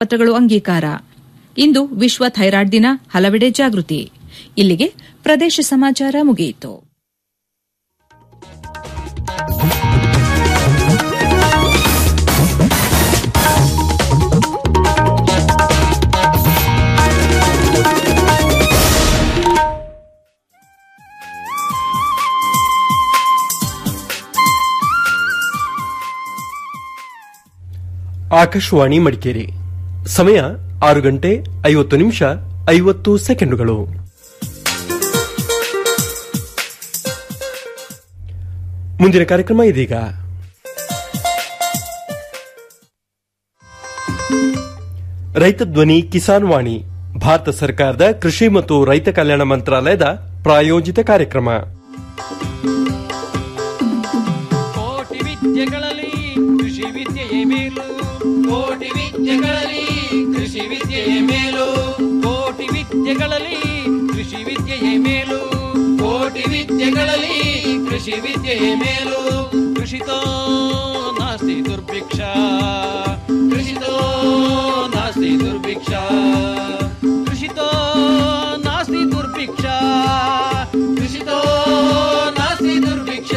ಪತ್ರಗಳು ಅಂಗೀಕಾರ ಇಂದು ವಿಶ್ವ ಥೈರಾಯ್ಡ್ ದಿನ ಹಲವೆಡೆ ಜಾಗೃತಿ ಇಲ್ಲಿಗೆ ಪ್ರದೇಶ ಸಮಾಚಾರ ಮುಗಿಯಿತು ಆಕಾಶವಾಣಿ ಮಡಿಕೇರಿ ಸಮಯ ಆರು ಗಂಟೆ ಐವತ್ತು ನಿಮಿಷ ಐವತ್ತು ಸೆಕೆಂಡುಗಳು ಮುಂದಿನ ಕಾರ್ಯಕ್ರಮ ಇದೀಗ ರೈತ ಧ್ವನಿ ಕಿಸಾನ್ ವಾಣಿ ಭಾರತ ಸರ್ಕಾರದ ಕೃಷಿ ಮತ್ತು ರೈತ ಕಲ್ಯಾಣ ಮಂತ್ರಾಲಯದ ಪ್ರಾಯೋಜಿತ ಕಾರ್ಯಕ್ರಮ ಕೋಟಿ ವಿದ್ಯೆಗಳಲ್ಲಿ ಕೃಷಿ ವಿದ್ಯೆಯೇ ಮೇಲು ಕೋಟಿ ವಿದ್ಯೆಗಳಲ್ಲಿ ಕೃಷಿ ವಿದ್ಯೆಯೇ ಮೇಲು ಕೋಟಿ ವಿದ್ಯೆಗಳಲ್ಲಿ ಕೃಷಿ ವಿದ್ಯೆಯೇ ಮೇಲು ಕೋಟಿ ವಿದ್ಯೆಗಳಲ್ಲಿ ಕೃಷಿ ವಿದ್ಯೆಯೇ ಮೇಲು ಕೃಷಿತೋ ನಾಸ್ತಿ ದುರ್ಭಿಕ್ಷ ಕೃಷಿತೋ ನಾಸ್ತಿ ದುರ್ಭಿಕ್ಷ ಕೃಷಿತೋ ನಾಸ್ತಿ ದುರ್ಭಿಕ್ಷ ಕೃಷಿತೋ ನಾಸ್ತಿ ದುರ್ಭಿಕ್ಷ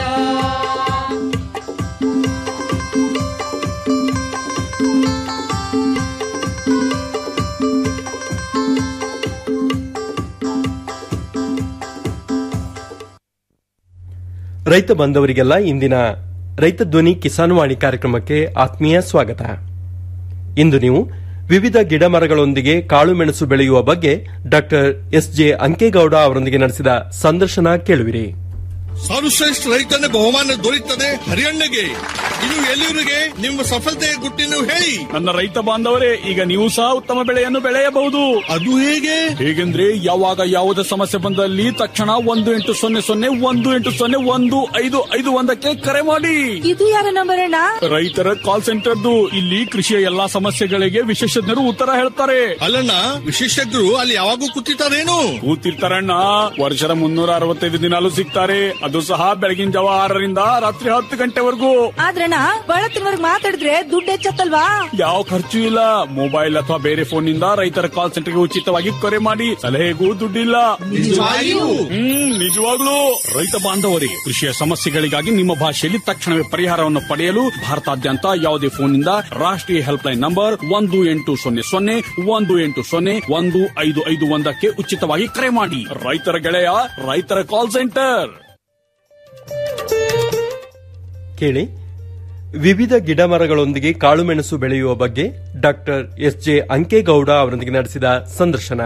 ರೈತ ಬಂಧವರಿಗೆಲ್ಲ ಇಂದಿನ ರೈತ ಧ್ವನಿ ಕಿಸಾನ್ ವಾಣಿ ಕಾರ್ಯಕ್ರಮಕ್ಕೆ ಆತ್ಮೀಯ ಸ್ವಾಗತ ಇಂದು ನೀವು ವಿವಿಧ ಗಿಡ ಮರಗಳೊಂದಿಗೆ ಕಾಳು ಮೆಣಸು ಬೆಳೆಯುವ ಬಗ್ಗೆ ಡಾಕ್ಟರ್ ಎಸ್ ಜೆ ಅಂಕೇಗೌಡ ಅವರೊಂದಿಗೆ ನಡೆಸಿದ ಸಂದರ್ಶನ ಕೇಳುವಿರಿ ಸರ್ವಶ್ರೇಷ್ಠ ರೈತನ ಬಹುಮಾನ ದೊರೆಯುತ್ತದೆ ಹರಿಯಣ್ಣಗೆ ಇದು ಎಲ್ಲಿವರಿಗೆ ನಿಮ್ಮ ಸಫಲತೆಯ ಗುಟ್ಟಿನ ಹೇಳಿ ನನ್ನ ರೈತ ಬಾಂಧವರೇ ಈಗ ನೀವು ಸಹ ಉತ್ತಮ ಬೆಳೆಯನ್ನು ಬೆಳೆಯಬಹುದು ಅದು ಹೇಗೆ ಹೇಗೆಂದ್ರೆ ಯಾವಾಗ ಯಾವುದೇ ಸಮಸ್ಯೆ ಬಂದಲ್ಲಿ ತಕ್ಷಣ ಒಂದು ಎಂಟು ಸೊನ್ನೆ ಸೊನ್ನೆ ಒಂದು ಎಂಟು ಸೊನ್ನೆ ಒಂದು ಐದು ಐದು ಒಂದಕ್ಕೆ ಕರೆ ಮಾಡಿ ಇದು ಯಾರ ನಂಬರ್ ಅಣ್ಣ ರೈತರ ಕಾಲ್ ಸೆಂಟರ್ದು ಇಲ್ಲಿ ಕೃಷಿಯ ಎಲ್ಲಾ ಸಮಸ್ಯೆಗಳಿಗೆ ವಿಶೇಷಜ್ಞರು ಉತ್ತರ ಹೇಳ್ತಾರೆ ಅಲ್ಲಣ್ಣ ವಿಶೇಷಜ್ಞರು ಅಲ್ಲಿ ಯಾವಾಗೂ ಕೂತಿರ್ತಾರೇನು ಕೂತಿರ್ತಾರಣ್ಣ ವರ್ಷದ ಮುನ್ನೂರ ಅರವತ್ತೈದು ದಿನಾಲು ಸಿಗ್ತಾರೆ ಅದು ಸಹ ಬೆಳಗಿನ ಜಾವ ಆರರಿಂದ ರಾತ್ರಿ ಹತ್ತು ಗಂಟೆವರೆಗೂ ಆದ್ರಣ್ಣ ಬಳತ್ತಿನವರ್ಗ್ ಮಾತಾಡಿದ್ರೆ ದುಡ್ಡು ಹೆಚ್ಚತ್ತಲ್ವಾ ಯಾವ ಖರ್ಚು ಇಲ್ಲ ಮೊಬೈಲ್ ಅಥವಾ ಬೇರೆ ಫೋನ್ ನಿಂದ ರೈತರ ಕಾಲ್ ಸೆಂಟರ್ಗೆ ಉಚಿತವಾಗಿ ಕರೆ ಮಾಡಿ ಸಲಹೆಗೂ ದುಡ್ಡಿಲ್ಲ ಹ್ಮ್ ನಿಜವಾಗ್ಲೂ ರೈತ ಬಾಂಧವರಿಗೆ ಕೃಷಿಯ ಸಮಸ್ಯೆಗಳಿಗಾಗಿ ನಿಮ್ಮ ಭಾಷೆಯಲ್ಲಿ ತಕ್ಷಣವೇ ಪರಿಹಾರವನ್ನು ಪಡೆಯಲು ಭಾರತಾದ್ಯಂತ ಯಾವುದೇ ಫೋನ್ನಿಂದ ರಾಷ್ಟ್ರೀಯ ಹೆಲ್ಪ್ ಲೈನ್ ನಂಬರ್ ಒಂದು ಎಂಟು ಸೊನ್ನೆ ಸೊನ್ನೆ ಒಂದು ಎಂಟು ಸೊನ್ನೆ ಒಂದು ಐದು ಐದು ಒಂದಕ್ಕೆ ಉಚಿತವಾಗಿ ಕರೆ ಮಾಡಿ ರೈತರ ಗೆಳೆಯ ರೈತರ ಕಾಲ್ ಸೆಂಟರ್ ಕೇಳಿ ವಿವಿಧ ಗಿಡ ಮರಗಳೊಂದಿಗೆ ಕಾಳುಮೆಣಸು ಬೆಳೆಯುವ ಬಗ್ಗೆ ಡಾಕ್ಟರ್ ಎಸ್ ಜೆ ಅಂಕೇಗೌಡ ಅವರೊಂದಿಗೆ ನಡೆಸಿದ ಸಂದರ್ಶನ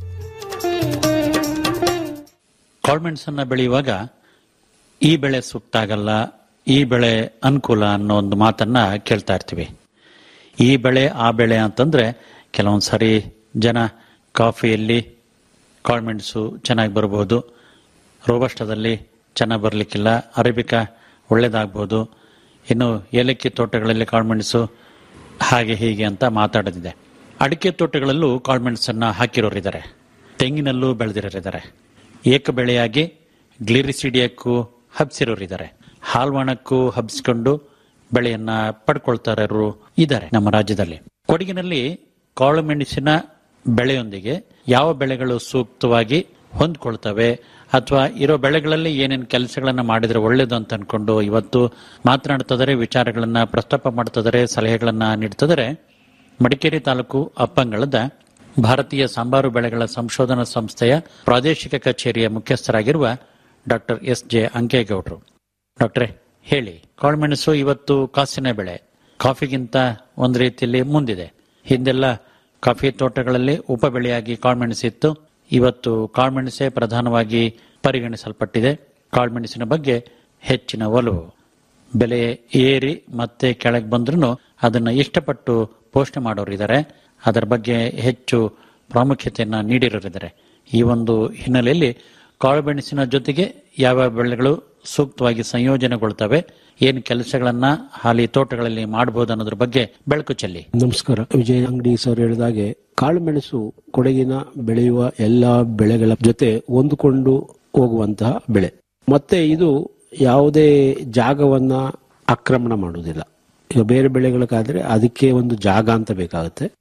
ಕಾಳ್ಮೆಣಸನ್ನ ಬೆಳೆಯುವಾಗ ಈ ಬೆಳೆ ಸೂಕ್ತ ಆಗಲ್ಲ ಈ ಬೆಳೆ ಅನುಕೂಲ ಅನ್ನೋ ಒಂದು ಮಾತನ್ನ ಕೇಳ್ತಾ ಇರ್ತೀವಿ ಈ ಬೆಳೆ ಆ ಬೆಳೆ ಅಂತಂದ್ರೆ ಕೆಲವೊಂದು ಸಾರಿ ಜನ ಕಾಫಿಯಲ್ಲಿ ಕಾಳ್ಮೆಣಸು ಚೆನ್ನಾಗಿ ಬರ್ಬೋದು ರೋಬಸ್ಟದಲ್ಲಿ ಚೆನ್ನಾಗಿ ಬರಲಿಕ್ಕಿಲ್ಲ ಅರೇಬಿಕಾ ಒಳ್ಳೇದಾಗ್ಬೋದು ಇನ್ನು ಏಲಕ್ಕಿ ತೋಟಗಳಲ್ಲಿ ಕಾಳ್ಮೆಣಸು ಹಾಗೆ ಹೀಗೆ ಅಂತ ಮಾತಾಡೋದಿದೆ ಅಡಿಕೆ ತೋಟಗಳಲ್ಲೂ ಕಾಳ್ಮೆಣಸನ್ನ ಹಾಕಿರೋರಿದ್ದಾರೆ ತೆಂಗಿನಲ್ಲೂ ಬೆಳೆದಿರೋರಿದ್ದಾರೆ ಏಕ ಬೆಳೆಯಾಗಿ ಗ್ಲಿರಿಸಿಡಿಯಕ್ಕೂ ಹಬ್ಸಿರೋರಿದ್ದಾರೆ ಹಾಲ್ವಾಣಕ್ಕೂ ಹಬ್ಸ್ಕೊಂಡು ಬೆಳೆಯನ್ನ ಪಡ್ಕೊಳ್ತಾರರು ಇದ್ದಾರೆ ನಮ್ಮ ರಾಜ್ಯದಲ್ಲಿ ಕೊಡಗಿನಲ್ಲಿ ಕಾಳುಮೆಣಸಿನ ಬೆಳೆಯೊಂದಿಗೆ ಯಾವ ಬೆಳೆಗಳು ಸೂಕ್ತವಾಗಿ ಹೊಂದ್ಕೊಳ್ತವೆ ಅಥವಾ ಇರೋ ಬೆಳೆಗಳಲ್ಲಿ ಏನೇನು ಕೆಲಸಗಳನ್ನ ಮಾಡಿದ್ರೆ ಒಳ್ಳೇದು ಅಂತ ಅನ್ಕೊಂಡು ಇವತ್ತು ಮಾತನಾಡ್ತಿದ್ದಾರೆ ವಿಚಾರಗಳನ್ನ ಪ್ರಸ್ತಾಪ ಮಾಡ್ತಿದ್ದಾರೆ ಸಲಹೆಗಳನ್ನ ನೀಡ್ತಿದ್ದಾರೆ ಮಡಿಕೇರಿ ತಾಲೂಕು ಅಪ್ಪಂಗಳದ ಭಾರತೀಯ ಸಾಂಬಾರು ಬೆಳೆಗಳ ಸಂಶೋಧನಾ ಸಂಸ್ಥೆಯ ಪ್ರಾದೇಶಿಕ ಕಚೇರಿಯ ಮುಖ್ಯಸ್ಥರಾಗಿರುವ ಡಾಕ್ಟರ್ ಎಸ್ ಜೆ ಅಂಕೇಗೌಡರು ಡಾಕ್ಟ್ರೆ ಹೇಳಿ ಕಾಳುಮೆಣಸು ಇವತ್ತು ಕಾಸಿನ ಬೆಳೆ ಕಾಫಿಗಿಂತ ಒಂದು ರೀತಿಯಲ್ಲಿ ಮುಂದಿದೆ ಹಿಂದೆಲ್ಲ ಕಾಫಿ ತೋಟಗಳಲ್ಲಿ ಉಪ ಬೆಳೆಯಾಗಿ ಕಾಳುಮೆಣಸಿತ್ತು ಇವತ್ತು ಕಾಳುಮೆಣಸೇ ಪ್ರಧಾನವಾಗಿ ಪರಿಗಣಿಸಲ್ಪಟ್ಟಿದೆ ಕಾಳುಮೆಣಸಿನ ಬಗ್ಗೆ ಹೆಚ್ಚಿನ ಒಲವು ಬೆಲೆ ಏರಿ ಮತ್ತೆ ಕೆಳಗೆ ಬಂದ್ರೂ ಅದನ್ನ ಇಷ್ಟಪಟ್ಟು ಪೋಷಣೆ ಮಾಡೋರಿದ್ದಾರೆ ಅದರ ಬಗ್ಗೆ ಹೆಚ್ಚು ಪ್ರಾಮುಖ್ಯತೆಯನ್ನ ನೀಡಿರೋರಿದ್ದಾರೆ ಈ ಒಂದು ಹಿನ್ನೆಲೆಯಲ್ಲಿ ಕಾಳುಮೆಣಸಿನ ಜೊತೆಗೆ ಯಾವ ಬೆಳೆಗಳು ಸೂಕ್ತವಾಗಿ ಸಂಯೋಜನೆಗೊಳ್ತವೆ ಏನು ಕೆಲಸಗಳನ್ನ ಹಾಲಿ ತೋಟಗಳಲ್ಲಿ ಮಾಡಬಹುದು ಅನ್ನೋದ್ರ ಬಗ್ಗೆ ಬೆಳಕು ಚೆಲ್ಲಿ ನಮಸ್ಕಾರ ವಿಜಯ ಅಂಗಡಿ ಸರ್ ಹೇಳಿದಾಗೆ ಕಾಳುಮೆಣಸು ಕೊಡಗಿನ ಬೆಳೆಯುವ ಎಲ್ಲಾ ಬೆಳೆಗಳ ಜೊತೆ ಹೊಂದಿಕೊಂಡು ಹೋಗುವಂತಹ ಬೆಳೆ ಮತ್ತೆ ಇದು ಯಾವುದೇ ಜಾಗವನ್ನ ಆಕ್ರಮಣ ಮಾಡುವುದಿಲ್ಲ ಈಗ ಬೇರೆ ಬೆಳೆಗಳಿಗಾದ್ರೆ ಅದಕ್ಕೆ ಒಂದು ಜಾಗ ಅಂತ ಬೇಕಾಗುತ್ತೆ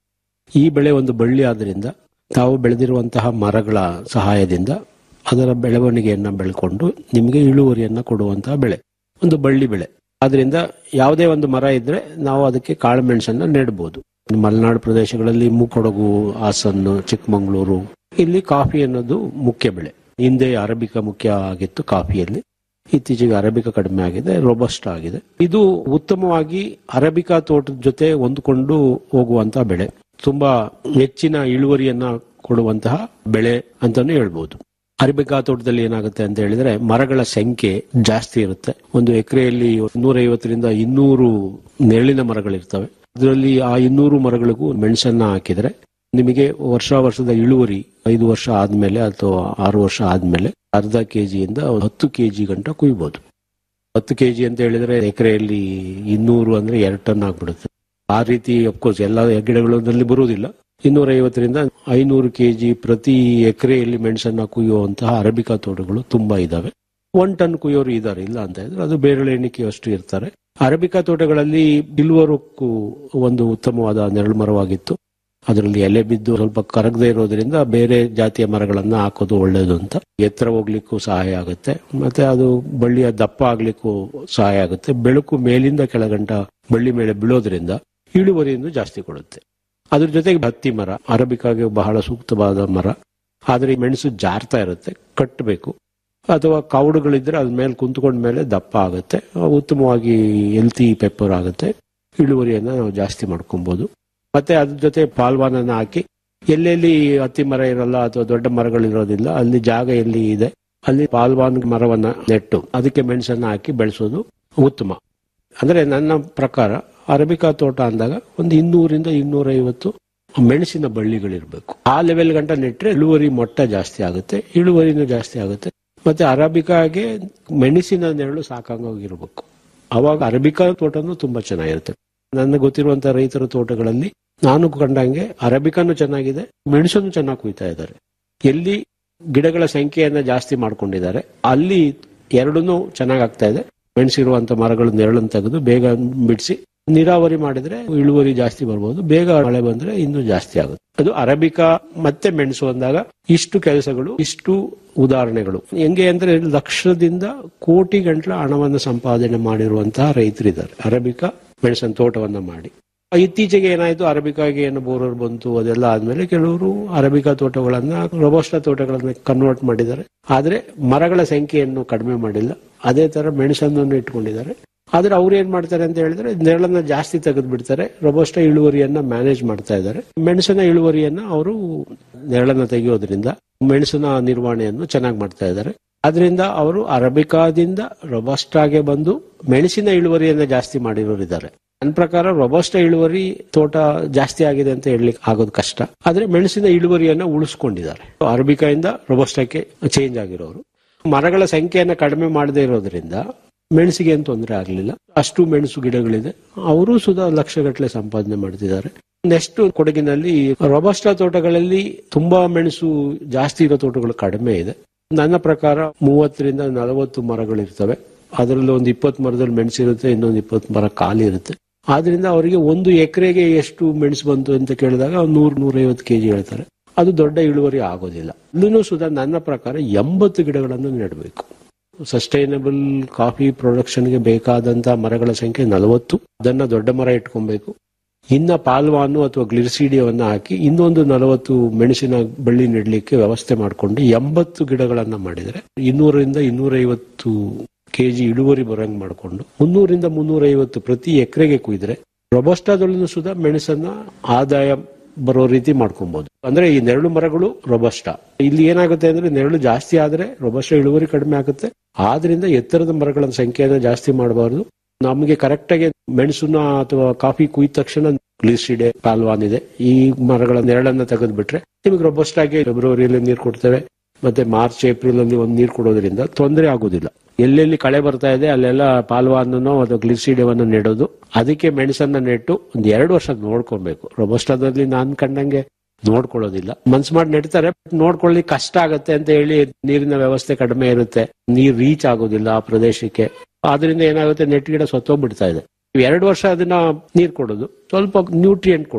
ಈ ಬೆಳೆ ಒಂದು ಬಳ್ಳಿ ಆದ್ರಿಂದ ತಾವು ಬೆಳೆದಿರುವಂತಹ ಮರಗಳ ಸಹಾಯದಿಂದ ಅದರ ಬೆಳವಣಿಗೆಯನ್ನ ಬೆಳ್ಕೊಂಡು ನಿಮಗೆ ಇಳುವರಿಯನ್ನ ಕೊಡುವಂತಹ ಬೆಳೆ ಒಂದು ಬಳ್ಳಿ ಬೆಳೆ ಆದ್ರಿಂದ ಯಾವುದೇ ಒಂದು ಮರ ಇದ್ರೆ ನಾವು ಅದಕ್ಕೆ ಕಾಳು ಮೆಣಸನ್ನ ನೆಡಬಹುದು ಮಲೆನಾಡು ಪ್ರದೇಶಗಳಲ್ಲಿ ಮುಕೊಡಗು ಹಾಸನ್ನು ಚಿಕ್ಕಮಗಳೂರು ಇಲ್ಲಿ ಕಾಫಿ ಅನ್ನೋದು ಮುಖ್ಯ ಬೆಳೆ ಹಿಂದೆ ಅರಬಿಕ ಮುಖ್ಯ ಆಗಿತ್ತು ಕಾಫಿಯಲ್ಲಿ ಇತ್ತೀಚೆಗೆ ಅರಬಿಕ ಕಡಿಮೆ ಆಗಿದೆ ರೋಬಸ್ಟ್ ಆಗಿದೆ ಇದು ಉತ್ತಮವಾಗಿ ಅರಬಿಕಾ ತೋಟದ ಜೊತೆ ಹೊಂದಿಕೊಂಡು ಹೋಗುವಂತಹ ಬೆಳೆ ತುಂಬಾ ಹೆಚ್ಚಿನ ಇಳುವರಿಯನ್ನ ಕೊಡುವಂತಹ ಬೆಳೆ ಅಂತಾನು ಹೇಳ್ಬೋದು ಅರಬಿಕಾ ತೋಟದಲ್ಲಿ ಏನಾಗುತ್ತೆ ಅಂತ ಹೇಳಿದ್ರೆ ಮರಗಳ ಸಂಖ್ಯೆ ಜಾಸ್ತಿ ಇರುತ್ತೆ ಒಂದು ಎಕರೆಯಲ್ಲಿ ನೂರೈವತ್ತರಿಂದ ಇನ್ನೂರು ನೆರಳಿನ ಮರಗಳಿರ್ತವೆ ಅದರಲ್ಲಿ ಆ ಇನ್ನೂರು ಮರಗಳಿಗೂ ಮೆಣಸನ್ನ ಹಾಕಿದ್ರೆ ನಿಮಗೆ ವರ್ಷ ವರ್ಷದ ಇಳುವರಿ ಐದು ವರ್ಷ ಆದ್ಮೇಲೆ ಅಥವಾ ಆರು ವರ್ಷ ಆದ್ಮೇಲೆ ಅರ್ಧ ಕೆಜಿಯಿಂದ ಹತ್ತು ಕೆಜಿ ಗಂಟ ಕುಯ್ಬೋದು ಹತ್ತು ಕೆಜಿ ಅಂತ ಹೇಳಿದ್ರೆ ಎಕರೆಯಲ್ಲಿ ಇನ್ನೂರು ಅಂದ್ರೆ ಎರಡು ಟನ್ ಆಗ್ಬಿಡುತ್ತೆ ಆ ರೀತಿ ಅಫ್ಕೋರ್ಸ್ ಎಲ್ಲ ಗಿಡಗಳಲ್ಲಿ ಬರುವುದಿಲ್ಲ ಇನ್ನೂರ ಐವತ್ತರಿಂದ ಐನೂರು ಕೆಜಿ ಪ್ರತಿ ಎಕರೆಯಲ್ಲಿ ಮೆಣಸನ್ನ ಕುಯ್ಯುವಂತಹ ಅರಬಿಕಾ ತೋಟಗಳು ತುಂಬಾ ಇದಾವೆ ಒನ್ ಟನ್ ಕುಯ್ಯೋರು ಇದ್ದಾರೆ ಇಲ್ಲ ಅಂತ ಹೇಳಿದ್ರೆ ಅದು ಬೇರೆ ಎಣಿಕೆಯಷ್ಟು ಇರ್ತಾರೆ ಅರಬಿಕಾ ತೋಟಗಳಲ್ಲಿ ಬಿಲ್ವರಕ್ಕೂ ಒಂದು ಉತ್ತಮವಾದ ನೆರಳು ಮರವಾಗಿತ್ತು ಅದರಲ್ಲಿ ಎಲೆ ಬಿದ್ದು ಸ್ವಲ್ಪ ಕರಗದೆ ಇರೋದ್ರಿಂದ ಬೇರೆ ಜಾತಿಯ ಮರಗಳನ್ನ ಹಾಕೋದು ಒಳ್ಳೇದು ಅಂತ ಎತ್ತರ ಹೋಗ್ಲಿಕ್ಕೂ ಸಹಾಯ ಆಗುತ್ತೆ ಮತ್ತೆ ಅದು ಬಳ್ಳಿಯ ದಪ್ಪ ಆಗ್ಲಿಕ್ಕೂ ಸಹಾಯ ಆಗುತ್ತೆ ಬೆಳಕು ಮೇಲಿಂದ ಕೆಳಗಂಟ ಬಳ್ಳಿ ಮೇಲೆ ಬೀಳೋದ್ರಿಂದ ಇಳುವರಿಯನ್ನು ಜಾಸ್ತಿ ಕೊಡುತ್ತೆ ಅದ್ರ ಜೊತೆಗೆ ಹತ್ತಿ ಮರ ಅರಬಿಕಾಗೆ ಬಹಳ ಸೂಕ್ತವಾದ ಮರ ಆದ್ರೆ ಈ ಮೆಣಸು ಜಾರ್ತಾ ಇರುತ್ತೆ ಕಟ್ಟಬೇಕು ಅಥವಾ ಕಾವುಡುಗಳಿದ್ರೆ ಅದ್ರ ಮೇಲೆ ಕುಂತ್ಕೊಂಡ ಮೇಲೆ ದಪ್ಪ ಆಗುತ್ತೆ ಉತ್ತಮವಾಗಿ ಎಲ್ತಿ ಪೆಪ್ಪರ್ ಆಗುತ್ತೆ ಇಳುವರಿಯನ್ನ ನಾವು ಜಾಸ್ತಿ ಮಾಡ್ಕೊಬಹುದು ಮತ್ತೆ ಅದ್ರ ಜೊತೆ ಪಾಲ್ವಾನನ್ನ ಹಾಕಿ ಎಲ್ಲೆಲ್ಲಿ ಹತ್ತಿ ಮರ ಇರಲ್ಲ ಅಥವಾ ದೊಡ್ಡ ಮರಗಳಿರೋದಿಲ್ಲ ಅಲ್ಲಿ ಜಾಗ ಎಲ್ಲಿ ಇದೆ ಅಲ್ಲಿ ಪಾಲ್ವಾನ್ ಮರವನ್ನ ನೆಟ್ಟು ಅದಕ್ಕೆ ಮೆಣಸನ್ನ ಹಾಕಿ ಬೆಳೆಸೋದು ಉತ್ತಮ ಅಂದ್ರೆ ನನ್ನ ಪ್ರಕಾರ ಅರಬಿಕಾ ತೋಟ ಅಂದಾಗ ಒಂದು ಇನ್ನೂರಿಂದ ಇನ್ನೂರೈವತ್ತು ಮೆಣಸಿನ ಬಳ್ಳಿಗಳಿರ್ಬೇಕು ಆ ಲೆವೆಲ್ ಗಂಟ ನೆಟ್ರೆ ಇಳುವರಿ ಮೊಟ್ಟ ಜಾಸ್ತಿ ಆಗುತ್ತೆ ಇಳುವರಿನೂ ಜಾಸ್ತಿ ಆಗುತ್ತೆ ಮತ್ತೆ ಅರಬಿಕಾಗೆ ಮೆಣಸಿನ ನೆರಳು ಸಾಕಾಗೋಗಿರ್ಬೇಕು ಅವಾಗ ಅರಬಿಕಾ ತೋಟನೂ ತುಂಬಾ ಚೆನ್ನಾಗಿರುತ್ತೆ ನನಗೆ ಗೊತ್ತಿರುವಂತಹ ರೈತರ ತೋಟಗಳಲ್ಲಿ ನಾನು ಕಂಡಂಗೆ ಅರಬಿಕಾನು ಚೆನ್ನಾಗಿದೆ ಮೆಣಸನ್ನು ಚೆನ್ನಾಗಿ ಕುಯ್ತಾ ಇದ್ದಾರೆ ಎಲ್ಲಿ ಗಿಡಗಳ ಸಂಖ್ಯೆಯನ್ನ ಜಾಸ್ತಿ ಮಾಡ್ಕೊಂಡಿದ್ದಾರೆ ಅಲ್ಲಿ ಎರಡನ್ನೂ ಚೆನ್ನಾಗ್ ಆಗ್ತಾ ಇದೆ ಮೆಣಸಿರುವಂತ ಮರಗಳು ನೆರಳನ್ನು ತೆಗೆದು ಬೇಗ ಬಿಡಿಸಿ ನೀರಾವರಿ ಮಾಡಿದ್ರೆ ಇಳುವರಿ ಜಾಸ್ತಿ ಬರ್ಬೋದು ಬೇಗ ಮಳೆ ಬಂದ್ರೆ ಇನ್ನೂ ಜಾಸ್ತಿ ಆಗುತ್ತೆ ಅದು ಅರಬಿಕಾ ಮತ್ತೆ ಮೆಣಸು ಅಂದಾಗ ಇಷ್ಟು ಕೆಲಸಗಳು ಇಷ್ಟು ಉದಾಹರಣೆಗಳು ಹೆಂಗೆ ಅಂದ್ರೆ ಲಕ್ಷದಿಂದ ಕೋಟಿ ಗಂಟಲ ಹಣವನ್ನು ಸಂಪಾದನೆ ಮಾಡಿರುವಂತಹ ರೈತರಿದ್ದಾರೆ ಅರಬಿಕಾ ಮೆಣಸಿನ ತೋಟವನ್ನ ಮಾಡಿ ಇತ್ತೀಚೆಗೆ ಏನಾಯ್ತು ಅರಬಿಕಾಗೆ ಏನು ಬೋರರ್ ಬಂತು ಅದೆಲ್ಲ ಆದ್ಮೇಲೆ ಕೆಲವರು ಅರಬಿಕಾ ತೋಟಗಳನ್ನ ರೊಬೋಸ್ಟಾ ತೋಟಗಳನ್ನ ಕನ್ವರ್ಟ್ ಮಾಡಿದ್ದಾರೆ ಆದ್ರೆ ಮರಗಳ ಸಂಖ್ಯೆಯನ್ನು ಕಡಿಮೆ ಮಾಡಿಲ್ಲ ಅದೇ ತರ ಮೆಣಸನ್ನು ಇಟ್ಕೊಂಡಿದ್ದಾರೆ ಆದ್ರೆ ಅವ್ರು ಏನ್ ಮಾಡ್ತಾರೆ ಅಂತ ಹೇಳಿದ್ರೆ ನೆರಳನ್ನ ಜಾಸ್ತಿ ತೆಗೆದು ಬಿಡ್ತಾರೆ ರೊಬೋಸ್ಟ ಇಳುವರಿಯನ್ನ ಮ್ಯಾನೇಜ್ ಮಾಡ್ತಾ ಇದ್ದಾರೆ ಮೆಣಸಿನ ಇಳುವರಿಯನ್ನ ಅವರು ನೆರಳನ್ನ ತೆಗೆಯೋದ್ರಿಂದ ಮೆಣಸಿನ ನಿರ್ವಹಣೆಯನ್ನು ಚೆನ್ನಾಗಿ ಮಾಡ್ತಾ ಇದ್ದಾರೆ ಅದರಿಂದ ಅವರು ಅರಬಿಕಾದಿಂದ ರೊಬಸ್ಟಾಗೆ ಬಂದು ಮೆಣಸಿನ ಇಳುವರಿಯನ್ನ ಜಾಸ್ತಿ ಮಾಡಿರೋರಿದ್ದಾರೆ ನನ್ನ ಪ್ರಕಾರ ರೊಬಸ್ಟ ಇಳುವರಿ ತೋಟ ಜಾಸ್ತಿ ಆಗಿದೆ ಅಂತ ಹೇಳಲಿಕ್ಕೆ ಆಗೋದು ಕಷ್ಟ ಆದ್ರೆ ಮೆಣಸಿನ ಇಳುವರಿಯನ್ನ ಉಳಿಸ್ಕೊಂಡಿದ್ದಾರೆ ಅರಬಿಕಾಯಿಂದ ರೊಬಸ್ಟಕ್ಕೆ ಚೇಂಜ್ ಆಗಿರೋರು ಮರಗಳ ಸಂಖ್ಯೆಯನ್ನ ಕಡಿಮೆ ಮಾಡದೇ ಇರೋದ್ರಿಂದ ಮೆಣಸಿಗೆ ಏನು ತೊಂದರೆ ಆಗಲಿಲ್ಲ ಅಷ್ಟು ಮೆಣಸು ಗಿಡಗಳಿದೆ ಅವರು ಸುಧಾ ಲಕ್ಷಗಟ್ಟಲೆ ಸಂಪಾದನೆ ಮಾಡ್ತಿದ್ದಾರೆ ನೆಕ್ಸ್ಟ್ ಕೊಡಗಿನಲ್ಲಿ ರೊಬಸ್ಟಾ ತೋಟಗಳಲ್ಲಿ ತುಂಬಾ ಮೆಣಸು ಜಾಸ್ತಿ ಇರೋ ತೋಟಗಳು ಕಡಿಮೆ ಇದೆ ನನ್ನ ಪ್ರಕಾರ ಮೂವತ್ತರಿಂದ ನಲವತ್ತು ಮರಗಳಿರ್ತವೆ ಅದರಲ್ಲಿ ಒಂದು ಇಪ್ಪತ್ತು ಮರದಲ್ಲಿ ಮೆಣಸಿರುತ್ತೆ ಇನ್ನೊಂದು ಇಪ್ಪತ್ತು ಮರ ಖಾಲಿ ಇರುತ್ತೆ ಆದ್ರಿಂದ ಅವರಿಗೆ ಒಂದು ಎಕರೆಗೆ ಎಷ್ಟು ಮೆಣಸು ಬಂತು ಅಂತ ಕೇಳಿದಾಗ ನೂರ್ ನೂರೈವತ್ತು ಕೆಜಿ ಹೇಳ್ತಾರೆ ಅದು ದೊಡ್ಡ ಇಳುವರಿ ಆಗೋದಿಲ್ಲ ಇಲ್ಲೂ ಸುಧಾ ನನ್ನ ಪ್ರಕಾರ ಎಂಬತ್ತು ಗಿಡಗಳನ್ನು ನೆಡಬೇಕು ಸಸ್ಟೈನಬಲ್ ಕಾಫಿ ಪ್ರೊಡಕ್ಷನ್ಗೆ ಬೇಕಾದಂತ ಮರಗಳ ಸಂಖ್ಯೆ ನಲವತ್ತು ಅದನ್ನ ದೊಡ್ಡ ಮರ ಇಟ್ಕೊಬೇಕು ಇನ್ನ ಪಾಲ್ವಾನು ಅಥವಾ ಗ್ಲಿರ್ಸಿಡಿಯವನ್ನ ಹಾಕಿ ಇನ್ನೊಂದು ನಲವತ್ತು ಮೆಣಸಿನ ಬಳ್ಳಿ ನೆಡ್ಲಿಕ್ಕೆ ವ್ಯವಸ್ಥೆ ಮಾಡಿಕೊಂಡು ಎಂಬತ್ತು ಗಿಡಗಳನ್ನ ಮಾಡಿದರೆ ಇನ್ನೂರರಿಂದ ಇನ್ನೂರೈವತ್ತು ಕೆಜಿ ಇಳುವರಿ ಬರಂಗ್ ಮಾಡಿಕೊಂಡು ಮುನ್ನೂರಿಂದ ಮುನ್ನೂರೈವತ್ತು ಪ್ರತಿ ಎಕರೆಗೆ ಕುಯ್ದ್ರೆ ರೊಬಸ್ಟಾದಲ್ಲೂ ಸುಧಾ ಮೆಣಸನ್ನ ಆದಾಯ ಬರೋ ರೀತಿ ಮಾಡ್ಕೊಬಹುದು ಅಂದ್ರೆ ಈ ನೆರಳು ಮರಗಳು ರೊಬಸ್ಟ ಇಲ್ಲಿ ಏನಾಗುತ್ತೆ ಅಂದ್ರೆ ನೆರಳು ಜಾಸ್ತಿ ಆದ್ರೆ ರೊಬಸ್ಟ ಇಳುವರಿ ಕಡಿಮೆ ಆಗುತ್ತೆ ಆದ್ರಿಂದ ಎತ್ತರದ ಮರಗಳ ಸಂಖ್ಯೆಯನ್ನ ಜಾಸ್ತಿ ಮಾಡಬಾರದು ನಮಗೆ ಕರೆಕ್ಟ್ ಆಗಿ ಮೆಣಸುನ ಅಥವಾ ಕಾಫಿ ಕುಯ್ದ ತಕ್ಷಣ ಗ್ಲಿಸಿಡೆ ಪಾಲ್ವಾನ್ ಇದೆ ಈ ಮರಗಳ ನೆರಳನ್ನ ತೆಗೆದು ಬಿಟ್ರೆ ನಿಮಗೆ ರೊಬಸ್ಟ್ ಆಗಿ ಫೆಬ್ರವರಿಯಲ್ಲಿ ನೀರು ಕೊಡ್ತೇವೆ ಮತ್ತೆ ಮಾರ್ಚ್ ಏಪ್ರಿಲ್ ಅಲ್ಲಿ ಒಂದು ನೀರು ಕೊಡೋದ್ರಿಂದ ತೊಂದರೆ ಆಗೋದಿಲ್ಲ ಎಲ್ಲೆಲ್ಲಿ ಕಳೆ ಬರ್ತಾ ಇದೆ ಅಲ್ಲೆಲ್ಲ ಪಾಲ್ವಾನೋ ಅಥವಾ ಗ್ಲಿಸಿಡವನ್ನು ನೆಡೋದು ಅದಕ್ಕೆ ಮೆಣಸನ್ನ ನೆಟ್ಟು ಒಂದ್ ಎರಡು ವರ್ಷ ನೋಡ್ಕೊಬೇಕು ರೊಬಸ್ಟಾದಲ್ಲಿ ನಾನ್ ಕಂಡಂಗೆ ನೋಡ್ಕೊಳ್ಳೋದಿಲ್ಲ ಮನ್ಸ್ ಮಾಡಿ ನೆಡ್ತಾರೆ ನೋಡ್ಕೊಳ್ಳಿ ಕಷ್ಟ ಆಗತ್ತೆ ಅಂತ ಹೇಳಿ ನೀರಿನ ವ್ಯವಸ್ಥೆ ಕಡಿಮೆ ಇರುತ್ತೆ ನೀರ್ ರೀಚ್ ಆಗೋದಿಲ್ಲ ಆ ಪ್ರದೇಶಕ್ಕೆ ಆದ್ರಿಂದ ಏನಾಗುತ್ತೆ ನೆಟ್ ಗಿಡ ಸತ್ತೋಗ್ಬಿಡ್ತಾ ಇದೆ ಎರಡು ವರ್ಷ ಅದನ್ನ ನೀರ್ ಕೊಡೋದು ಸ್ವಲ್ಪ ನ್ಯೂಟ್ರಿಯೆಂಟ್ ಕೊಡೋದು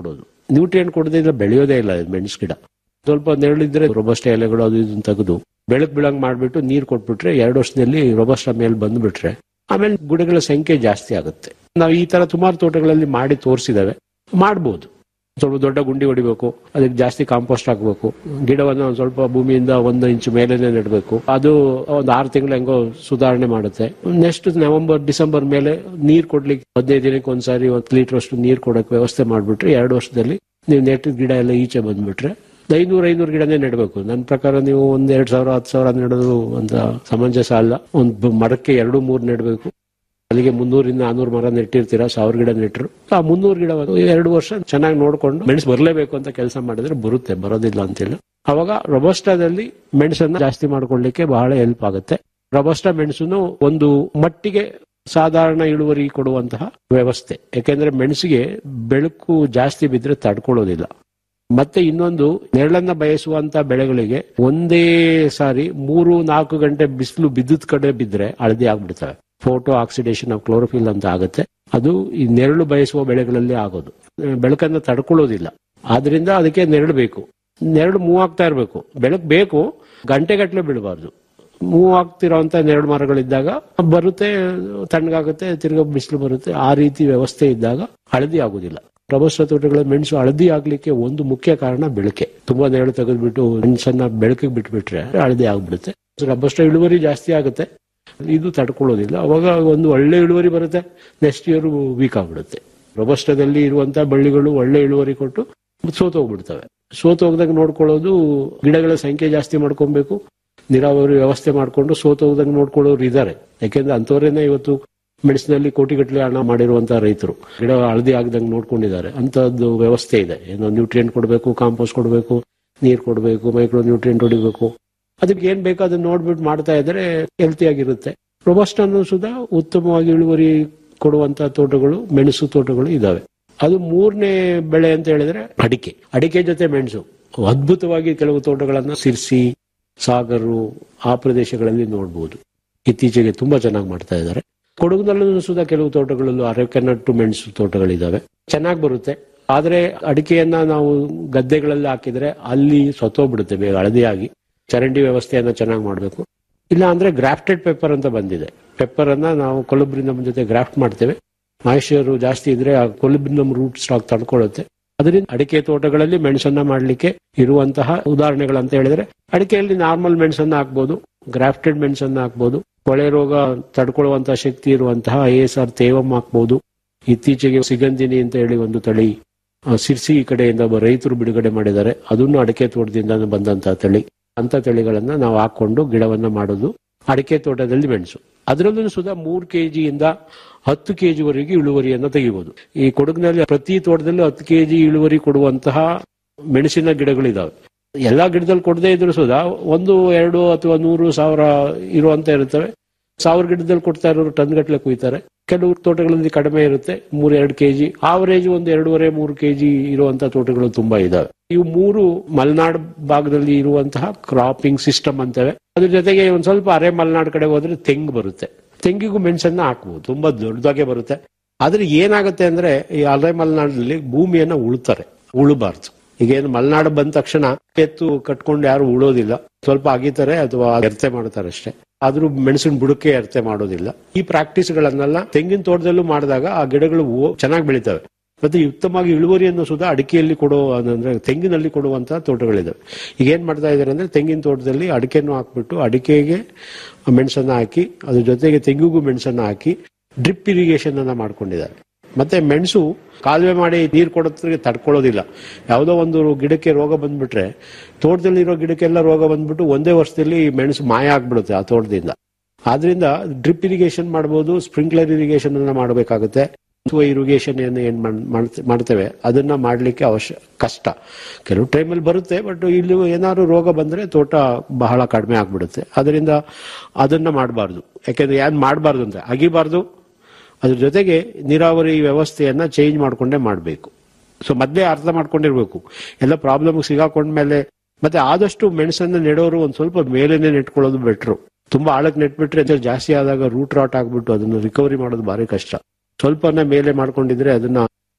ನ್ಯೂಟ್ರಿಯೆಂಟ್ ಕೊಡದೇ ಇದ್ರೆ ಬೆಳೆಯೋದೇ ಇಲ್ಲ ಇದು ಮೆಣಸು ಗಿಡ ಸ್ವಲ್ಪ ನೆರಳಿದ್ರೆ ರೊಬಸ್ಟ ಎಲೆಗಳು ಅದು ಇದನ್ನ ತೆಗೆದು ಬೆಳಕ್ ಬೀಳಂಗ್ ಮಾಡ್ಬಿಟ್ಟು ನೀರ್ ಕೊಟ್ಬಿಟ್ರೆ ಎರಡು ವರ್ಷದಲ್ಲಿ ರೊಬಸ್ಟ ಮೇಲೆ ಬಂದ್ಬಿಟ್ರೆ ಆಮೇಲೆ ಗಿಡಗಳ ಸಂಖ್ಯೆ ಜಾಸ್ತಿ ಆಗುತ್ತೆ ನಾವು ಈ ತರ ಸುಮಾರು ತೋಟಗಳಲ್ಲಿ ಮಾಡಿ ತೋರಿಸಿದಾವೆ ಮಾಡ್ಬೋದು ಸ್ವಲ್ಪ ದೊಡ್ಡ ಗುಂಡಿ ಹೊಡಿಬೇಕು ಅದಕ್ಕೆ ಜಾಸ್ತಿ ಕಾಂಪೋಸ್ಟ್ ಹಾಕಬೇಕು ಗಿಡವನ್ನು ಒಂದ್ ಸ್ವಲ್ಪ ಭೂಮಿಯಿಂದ ಒಂದು ಇಂಚು ಮೇಲೆನೆ ನೆಡಬೇಕು ಅದು ಒಂದು ಆರು ತಿಂಗಳು ಹೆಂಗೋ ಸುಧಾರಣೆ ಮಾಡುತ್ತೆ ನೆಕ್ಸ್ಟ್ ನವೆಂಬರ್ ಡಿಸೆಂಬರ್ ಮೇಲೆ ನೀರ್ ಕೊಡ್ಲಿಕ್ಕೆ ಹದಿನೈದು ದಿನಕ್ಕೆ ಒಂದ್ಸಾರಿ ಒಂದು ಲೀಟರ್ ಅಷ್ಟು ನೀರ್ ಕೊಡಕ್ಕೆ ವ್ಯವಸ್ಥೆ ಮಾಡ್ಬಿಟ್ರೆ ಎರಡು ವರ್ಷದಲ್ಲಿ ನೀವು ನೆಟ್ಟಿದ ಗಿಡ ಎಲ್ಲ ಈಚೆ ಬಂದ್ಬಿಟ್ರೆ ಐನೂರು ಐನೂರು ಗಿಡನೇ ನೆಡಬೇಕು ನನ್ನ ಪ್ರಕಾರ ನೀವು ಒಂದ್ ಎರಡ್ ಸಾವಿರ ಹತ್ತು ಸಾವಿರ ನೆಡೋದು ಅಂತ ಸಮಂಜಸ ಅಲ್ಲ ಒಂದು ಮರಕ್ಕೆ ಎರಡು ಮೂರು ನೆಡಬೇಕು ಅಲ್ಲಿಗೆ ಮುನ್ನೂರಿಂದ ನಾನೂರು ಮರ ನೆಟ್ಟಿರ್ತೀರಾ ಸಾವಿರ ಗಿಡ ನೆಟ್ಟರು ಆ ಮುನ್ನೂರು ಗಿಡ ಎರಡು ವರ್ಷ ಚೆನ್ನಾಗಿ ನೋಡ್ಕೊಂಡು ಮೆಣಸು ಬರಲೇಬೇಕು ಅಂತ ಕೆಲಸ ಮಾಡಿದ್ರೆ ಬರುತ್ತೆ ಬರೋದಿಲ್ಲ ಅಂತಿಲ್ಲ ಅವಾಗ ರೊಬಸ್ಟಾದಲ್ಲಿ ಮೆಣಸನ್ನ ಜಾಸ್ತಿ ಮಾಡ್ಕೊಳ್ಳಿಕ್ಕೆ ಬಹಳ ಹೆಲ್ಪ್ ಆಗುತ್ತೆ ರೊಬಸ್ಟಾ ಮೆಣಸನ್ನು ಒಂದು ಮಟ್ಟಿಗೆ ಸಾಧಾರಣ ಇಳುವರಿ ಕೊಡುವಂತಹ ವ್ಯವಸ್ಥೆ ಯಾಕೆಂದ್ರೆ ಮೆಣಸಿಗೆ ಬೆಳಕು ಜಾಸ್ತಿ ಬಿದ್ರೆ ತಡ್ಕೊಳ್ಳೋದಿಲ್ಲ ಮತ್ತೆ ಇನ್ನೊಂದು ನೆರಳನ್ನ ಬಯಸುವಂತ ಬೆಳೆಗಳಿಗೆ ಒಂದೇ ಸಾರಿ ಮೂರು ನಾಲ್ಕು ಗಂಟೆ ಬಿಸಿಲು ಬಿದ್ದದ ಕಡೆ ಬಿದ್ರೆ ಹಳದಿ ಆಗ್ಬಿಡ್ತವೆ ಫೋಟೋ ಆಕ್ಸಿಡೇಷನ್ ಆಫ್ ಕ್ಲೋರೋಫಿಲ್ ಅಂತ ಆಗುತ್ತೆ ಅದು ಈ ನೆರಳು ಬಯಸುವ ಬೆಳೆಗಳಲ್ಲಿ ಆಗೋದು ಬೆಳಕನ್ನ ತಡ್ಕೊಳ್ಳೋದಿಲ್ಲ ಆದ್ರಿಂದ ಅದಕ್ಕೆ ನೆರಳು ಬೇಕು ನೆರಳು ಮೂವ್ ಆಗ್ತಾ ಇರಬೇಕು ಬೆಳಕು ಬೇಕು ಗಂಟೆ ಗಟ್ಟಲೆ ಬಿಡಬಾರ್ದು ಮೂವ್ ಆಗ್ತಿರೋಂತ ನೆರಳು ಮರಗಳಿದ್ದಾಗ ಬರುತ್ತೆ ತಣ್ಣಗಾಗುತ್ತೆ ತಿರ್ಗಾ ಬಿಸಿಲು ಬರುತ್ತೆ ಆ ರೀತಿ ವ್ಯವಸ್ಥೆ ಇದ್ದಾಗ ಹಳದಿ ಆಗುದಿಲ್ಲ ಪ್ರಭುತ್ವ ತೋಟಗಳ ಮೆಣಸು ಹಳದಿ ಆಗ್ಲಿಕ್ಕೆ ಒಂದು ಮುಖ್ಯ ಕಾರಣ ಬೆಳಕೆ ತುಂಬಾ ನೆರಳು ತೆಗೆದ್ಬಿಟ್ಟು ಮೆಣಸನ್ನ ಬೆಳಕಿಗೆ ಬಿಟ್ಬಿಟ್ರೆ ಹಳದಿ ಆಗ್ಬಿಡುತ್ತೆ ರಬ್ಬಸ್ಟ ಇಳುವರಿ ಜಾಸ್ತಿ ಆಗುತ್ತೆ ಇದು ತಡ್ಕೊಳ್ಳೋದಿಲ್ಲ ಅವಾಗ ಒಂದು ಒಳ್ಳೆ ಇಳುವರಿ ಬರುತ್ತೆ ನೆಕ್ಸ್ಟ್ ಇಯರ್ ವೀಕ್ ಆಗ್ಬಿಡುತ್ತೆ ರೊಬಸ್ಟದಲ್ಲಿ ಇರುವಂತ ಬಳ್ಳಿಗಳು ಒಳ್ಳೆ ಇಳುವರಿ ಕೊಟ್ಟು ಸೋತೋಗ್ಬಿಡ್ತವೆ ಸೋತೋಗ್ದಾಗ ನೋಡ್ಕೊಳ್ಳೋದು ಗಿಡಗಳ ಸಂಖ್ಯೆ ಜಾಸ್ತಿ ಮಾಡ್ಕೊಬೇಕು ನೀರಾವರಿ ವ್ಯವಸ್ಥೆ ಮಾಡ್ಕೊಂಡು ಸೋತೋಗ್ದಂಗೆ ನೋಡ್ಕೊಳ್ಳೋರು ಇದ್ದಾರೆ ಯಾಕೆಂದ್ರೆ ಅಂತವರೇನೆ ಇವತ್ತು ಮೆಣಸಿನಲ್ಲಿ ಕೋಟಿಗಟ್ಟಲೆ ಹಣ ಮಾಡಿರುವಂತಹ ರೈತರು ಗಿಡ ಹಳದಿ ಆಗದಂಗೆ ನೋಡ್ಕೊಂಡಿದ್ದಾರೆ ಅಂತದ್ದು ವ್ಯವಸ್ಥೆ ಇದೆ ಏನೋ ನ್ಯೂಟ್ರಿಯೆಂಟ್ ಕೊಡಬೇಕು ಕಾಂಪೋಸ್ಟ್ ಕೊಡಬೇಕು ನೀರ್ ಕೊಡಬೇಕು ಮೈಕ್ರೋ ನ್ಯೂಟ್ರಿಯೆಂಟ್ ಹೊಡಿಬೇಕು ಅದಕ್ಕೆ ಏನ್ ಬೇಕೋ ಅದನ್ನ ನೋಡ್ಬಿಟ್ಟು ಮಾಡ್ತಾ ಇದ್ರೆ ಹೆಲ್ತಿ ಆಗಿರುತ್ತೆ ರೊಬಸ್ಟ್ ಅನ್ನೋ ಸುಧಾ ಉತ್ತಮವಾಗಿ ಇಳುವರಿ ಕೊಡುವಂತ ತೋಟಗಳು ಮೆಣಸು ತೋಟಗಳು ಇದಾವೆ ಅದು ಮೂರನೇ ಬೆಳೆ ಅಂತ ಹೇಳಿದ್ರೆ ಅಡಿಕೆ ಅಡಿಕೆ ಜೊತೆ ಮೆಣಸು ಅದ್ಭುತವಾಗಿ ಕೆಲವು ತೋಟಗಳನ್ನ ಸಿರ್ಸಿ ಸಾಗರು ಆ ಪ್ರದೇಶಗಳಲ್ಲಿ ನೋಡಬಹುದು ಇತ್ತೀಚೆಗೆ ತುಂಬಾ ಚೆನ್ನಾಗಿ ಮಾಡ್ತಾ ಇದ್ದಾರೆ ಕೊಡಗಿನಲ್ಲೂ ಸುಧಾ ಕೆಲವು ತೋಟಗಳಲ್ಲೂ ಅರೆಕೆನಟ್ಟು ಮೆಣಸು ತೋಟಗಳಿದಾವೆ ಚೆನ್ನಾಗಿ ಬರುತ್ತೆ ಆದ್ರೆ ಅಡಿಕೆಯನ್ನ ನಾವು ಗದ್ದೆಗಳಲ್ಲಿ ಹಾಕಿದ್ರೆ ಅಲ್ಲಿ ಸತ್ತೋಗ್ಬಿಡುತ್ತೆ ಬೇಗ ಹಳದಿಯಾಗಿ ಚರಂಡಿ ವ್ಯವಸ್ಥೆಯನ್ನ ಚೆನ್ನಾಗಿ ಮಾಡಬೇಕು ಇಲ್ಲ ಅಂದ್ರೆ ಗ್ರಾಫ್ಟೆಡ್ ಪೆಪ್ಪರ್ ಅಂತ ಬಂದಿದೆ ಪೆಪ್ಪರ್ ಅನ್ನ ನಾವು ಕೊಲಬ್ರಿ ನಮ್ಮ ಜೊತೆ ಗ್ರಾಫ್ಟ್ ಮಾಡ್ತೇವೆ ಮಾಯಿಶ್ಚರ್ ಜಾಸ್ತಿ ಇದ್ರೆ ಆ ಕೊಲಬ್ರಿ ನಮ್ಮ ರೂಟ್ ಸ್ಟಾಕ್ ತಡ್ಕೊಳ್ಳುತ್ತೆ ಅದರಿಂದ ಅಡಿಕೆ ತೋಟಗಳಲ್ಲಿ ಮೆಣಸನ್ನ ಮಾಡ್ಲಿಕ್ಕೆ ಇರುವಂತಹ ಉದಾಹರಣೆಗಳಂತ ಹೇಳಿದ್ರೆ ಅಡಿಕೆಯಲ್ಲಿ ನಾರ್ಮಲ್ ಮೆಣಸನ್ನ ಹಾಕ್ಬೋದು ಗ್ರಾಫ್ಟೆಡ್ ಮೆಣಸನ್ನ ಹಾಕ್ಬೋದು ಕೊಳೆ ರೋಗ ತಡ್ಕೊಳ್ಳುವಂತಹ ಶಕ್ತಿ ಇರುವಂತಹ ಐ ಎಸ್ ಆರ್ ತೇವಂ ಹಾಕ್ಬೋದು ಇತ್ತೀಚೆಗೆ ಸಿಗಂದಿನಿ ಅಂತ ಹೇಳಿ ಒಂದು ತಳಿ ಆ, ಸಿರ್ಸಿ ಕಡೆಯಿಂದ ಒಬ್ಬ ರೈತರು ಬಿಡುಗಡೆ ಮಾಡಿದ್ದಾರೆ ಅದನ್ನು ಅಡಿಕೆ ತೋಟದಿಂದ ಬಂದಂತಹ ತಳಿ ಅಂತ ತಳಿಗಳನ್ನ ನಾವು ಹಾಕೊಂಡು ಗಿಡವನ್ನ ಮಾಡೋದು ಅಡಿಕೆ ತೋಟದಲ್ಲಿ ಮೆಣಸು ಅದರಲ್ಲೂ ಸುಧಾ ಮೂರು ಕೆಜಿಯಿಂದ ಹತ್ತು ಕೆಜಿ ವರೆಗೆ ಇಳುವರಿಯನ್ನ ತೆಗಿಬಹುದು ಈ ಕೊಡಗಿನಲ್ಲಿ ಪ್ರತಿ ತೋಟದಲ್ಲಿ ಹತ್ತು ಕೆಜಿ ಇಳುವರಿ ಕೊಡುವಂತಹ ಮೆಣಸಿನ ಗಿಡಗಳಿದಾವೆ ಎಲ್ಲಾ ಗಿಡದಲ್ಲಿ ಕೊಡದೇ ಇದ್ರು ಸುಧಾ ಒಂದು ಎರಡು ಅಥವಾ ನೂರು ಸಾವಿರ ಇರುವಂತ ಇರುತ್ತವೆ ಸಾವಿರ ಗಿಡದಲ್ಲಿ ಕೊಡ್ತಾ ಇರೋರು ಟನ್ ಗಟ್ಟಲೆ ಕುಯ್ತಾರೆ ಕೆಲವು ತೋಟಗಳಲ್ಲಿ ಕಡಿಮೆ ಇರುತ್ತೆ ಮೂರ್ ಎರಡು ಕೆಜಿ ಆವರೇಜ್ ಒಂದು ಎರಡೂವರೆ ಮೂರು ಕೆಜಿ ಇರುವಂತಹ ತೋಟಗಳು ತುಂಬಾ ಇದಾವೆ ಇವು ಮೂರು ಮಲೆನಾಡು ಭಾಗದಲ್ಲಿ ಇರುವಂತಹ ಕ್ರಾಪಿಂಗ್ ಸಿಸ್ಟಮ್ ಅಂತವೆ ಅದ್ರ ಜೊತೆಗೆ ಒಂದ್ ಸ್ವಲ್ಪ ಅರೆ ಮಲೆನಾಡು ಕಡೆ ಹೋದ್ರೆ ತೆಂಗು ಬರುತ್ತೆ ತೆಂಗಿಗೂ ಮೆಣಸನ್ನ ಹಾಕ್ಬೋದು ತುಂಬಾ ದೊಡ್ಡದಾಗೆ ಬರುತ್ತೆ ಆದ್ರೆ ಏನಾಗುತ್ತೆ ಅಂದ್ರೆ ಈ ಅರೆ ಮಲೆನಾಡಿನಲ್ಲಿ ಭೂಮಿಯನ್ನ ಉಳ್ತಾರೆ ಉಳಬಾರ್ದು ಈಗ ಏನು ಮಲೆನಾಡು ಬಂದ ತಕ್ಷಣ ಎತ್ತು ಕಟ್ಕೊಂಡು ಯಾರು ಉಳೋದಿಲ್ಲ ಸ್ವಲ್ಪ ಅಗಿತಾರೆ ಅಥವಾ ಎರ್ತೆ ಮಾಡ್ತಾರೆ ಅಷ್ಟೇ ಆದ್ರೂ ಮೆಣಸಿನ ಬುಡಕ್ಕೆ ಎರ್ತೆ ಮಾಡೋದಿಲ್ಲ ಈ ಪ್ರಾಕ್ಟೀಸ್ ಗಳನ್ನೆಲ್ಲ ತೆಂಗಿನ ತೋಟದಲ್ಲೂ ಮಾಡಿದಾಗ ಆ ಗಿಡಗಳು ಚೆನ್ನಾಗಿ ಬೆಳಿತವೆ ಮತ್ತೆ ಉತ್ತಮವಾಗಿ ಇಳುವರಿಯನ್ನು ಸುಧಾ ಅಡಿಕೆಯಲ್ಲಿ ಕೊಡೋ ಅಂದ್ರೆ ತೆಂಗಿನಲ್ಲಿ ಕೊಡುವಂತಹ ತೋಟಗಳಿದಾವೆ ಈಗ ಏನ್ ಮಾಡ್ತಾ ಇದಾರೆ ಅಂದ್ರೆ ತೆಂಗಿನ ತೋಟದಲ್ಲಿ ಅಡಿಕೆಯನ್ನು ಹಾಕ್ಬಿಟ್ಟು ಅಡಿಕೆಗೆ ಮೆಣಸನ್ನ ಹಾಕಿ ಅದ್ರ ಜೊತೆಗೆ ತೆಂಗಿಗೂ ಮೆಣಸನ್ನ ಹಾಕಿ ಡ್ರಿಪ್ ಇರಿಗೇಷನ್ ಅನ್ನ ಮಾಡ್ಕೊಂಡಿದ್ದಾರೆ ಮತ್ತೆ ಮೆಣಸು ಕಾಲುವೆ ಮಾಡಿ ನೀರು ಕೊಡೋದ್ರಿಗೆ ತಡ್ಕೊಳ್ಳೋದಿಲ್ಲ ಯಾವುದೋ ಒಂದು ಗಿಡಕ್ಕೆ ರೋಗ ಬಂದ್ಬಿಟ್ರೆ ತೋಟದಲ್ಲಿರೋ ಗಿಡಕ್ಕೆಲ್ಲ ರೋಗ ಬಂದ್ಬಿಟ್ಟು ಒಂದೇ ವರ್ಷದಲ್ಲಿ ಮೆಣಸು ಮಾಯ ಆಗ್ಬಿಡುತ್ತೆ ಆ ತೋಟದಿಂದ ಆದ್ರಿಂದ ಡ್ರಿಪ್ ಇರಿಗೇಷನ್ ಮಾಡ್ಬೋದು ಸ್ಪ್ರಿಂಕ್ಲರ್ ಇರಿಗೇಷನ್ ಅನ್ನ ಮಾಡಬೇಕಾಗುತ್ತೆ ಇರಿಗೇಷನ್ ಏನ್ ಮಾಡ್- ಮಾಡ್ತ- ಮಾಡ್ತೇವೆ ಅದನ್ನ ಮಾಡ್ಲಿಕ್ಕೆ ಅವಶ್ಯ ಕಷ್ಟ ಕೆಲವು ಟೈಮಲ್ಲಿ ಬರುತ್ತೆ ಬಟ್ ಇಲ್ಲಿ ಏನಾದ್ರು ರೋಗ ಬಂದ್ರೆ ತೋಟ ಬಹಳ ಕಡಿಮೆ ಆಗ್ಬಿಡುತ್ತೆ ಅದರಿಂದ ಅದನ್ನ ಮಾಡಬಾರ್ದು ಯಾಕೆಂದ್ರೆ ಏನ್ ಮಾಡಬಾರ್ದು ಅಂತ ಅಗಿಬಾರ್ದು ಅದ್ರ ಜೊತೆಗೆ ನೀರಾವರಿ ವ್ಯವಸ್ಥೆಯನ್ನ ಚೇಂಜ್ ಮಾಡ್ಕೊಂಡೇ ಮಾಡಬೇಕು ಸೊ ಮೊದಲೇ ಅರ್ಥ ಮಾಡ್ಕೊಂಡಿರ್ಬೇಕು ಎಲ್ಲ ಪ್ರಾಬ್ಲಮ್ ಸಿಗಾಕೊಂಡ್ಮೇಲೆ ಮತ್ತೆ ಆದಷ್ಟು ಮೆಣಸನ್ನ ನೆಡೋರು ಒಂದ್ ಸ್ವಲ್ಪ ಮೇಲೇನೆ ನೆಟ್ಕೊಳ್ಳೋದು ಬೆಟ್ರು ತುಂಬಾ ಆಳಕ್ಕೆ ನೆಟ್ಬಿಟ್ರೆ ಅದ್ರಲ್ಲಿ ಜಾಸ್ತಿ ಆದಾಗ ರೂಟ್ ರಾಟ್ ಆಗ್ಬಿಟ್ಟು ಅದನ್ನ ರಿಕವರಿ ಮಾಡೋದು ಭಾರಿ ಕಷ್ಟ ಸ್ವಲ್ಪನ ಮೇಲೆ ಮಾಡ್ಕೊಂಡಿದ್ರೆ ಅದನ್ನ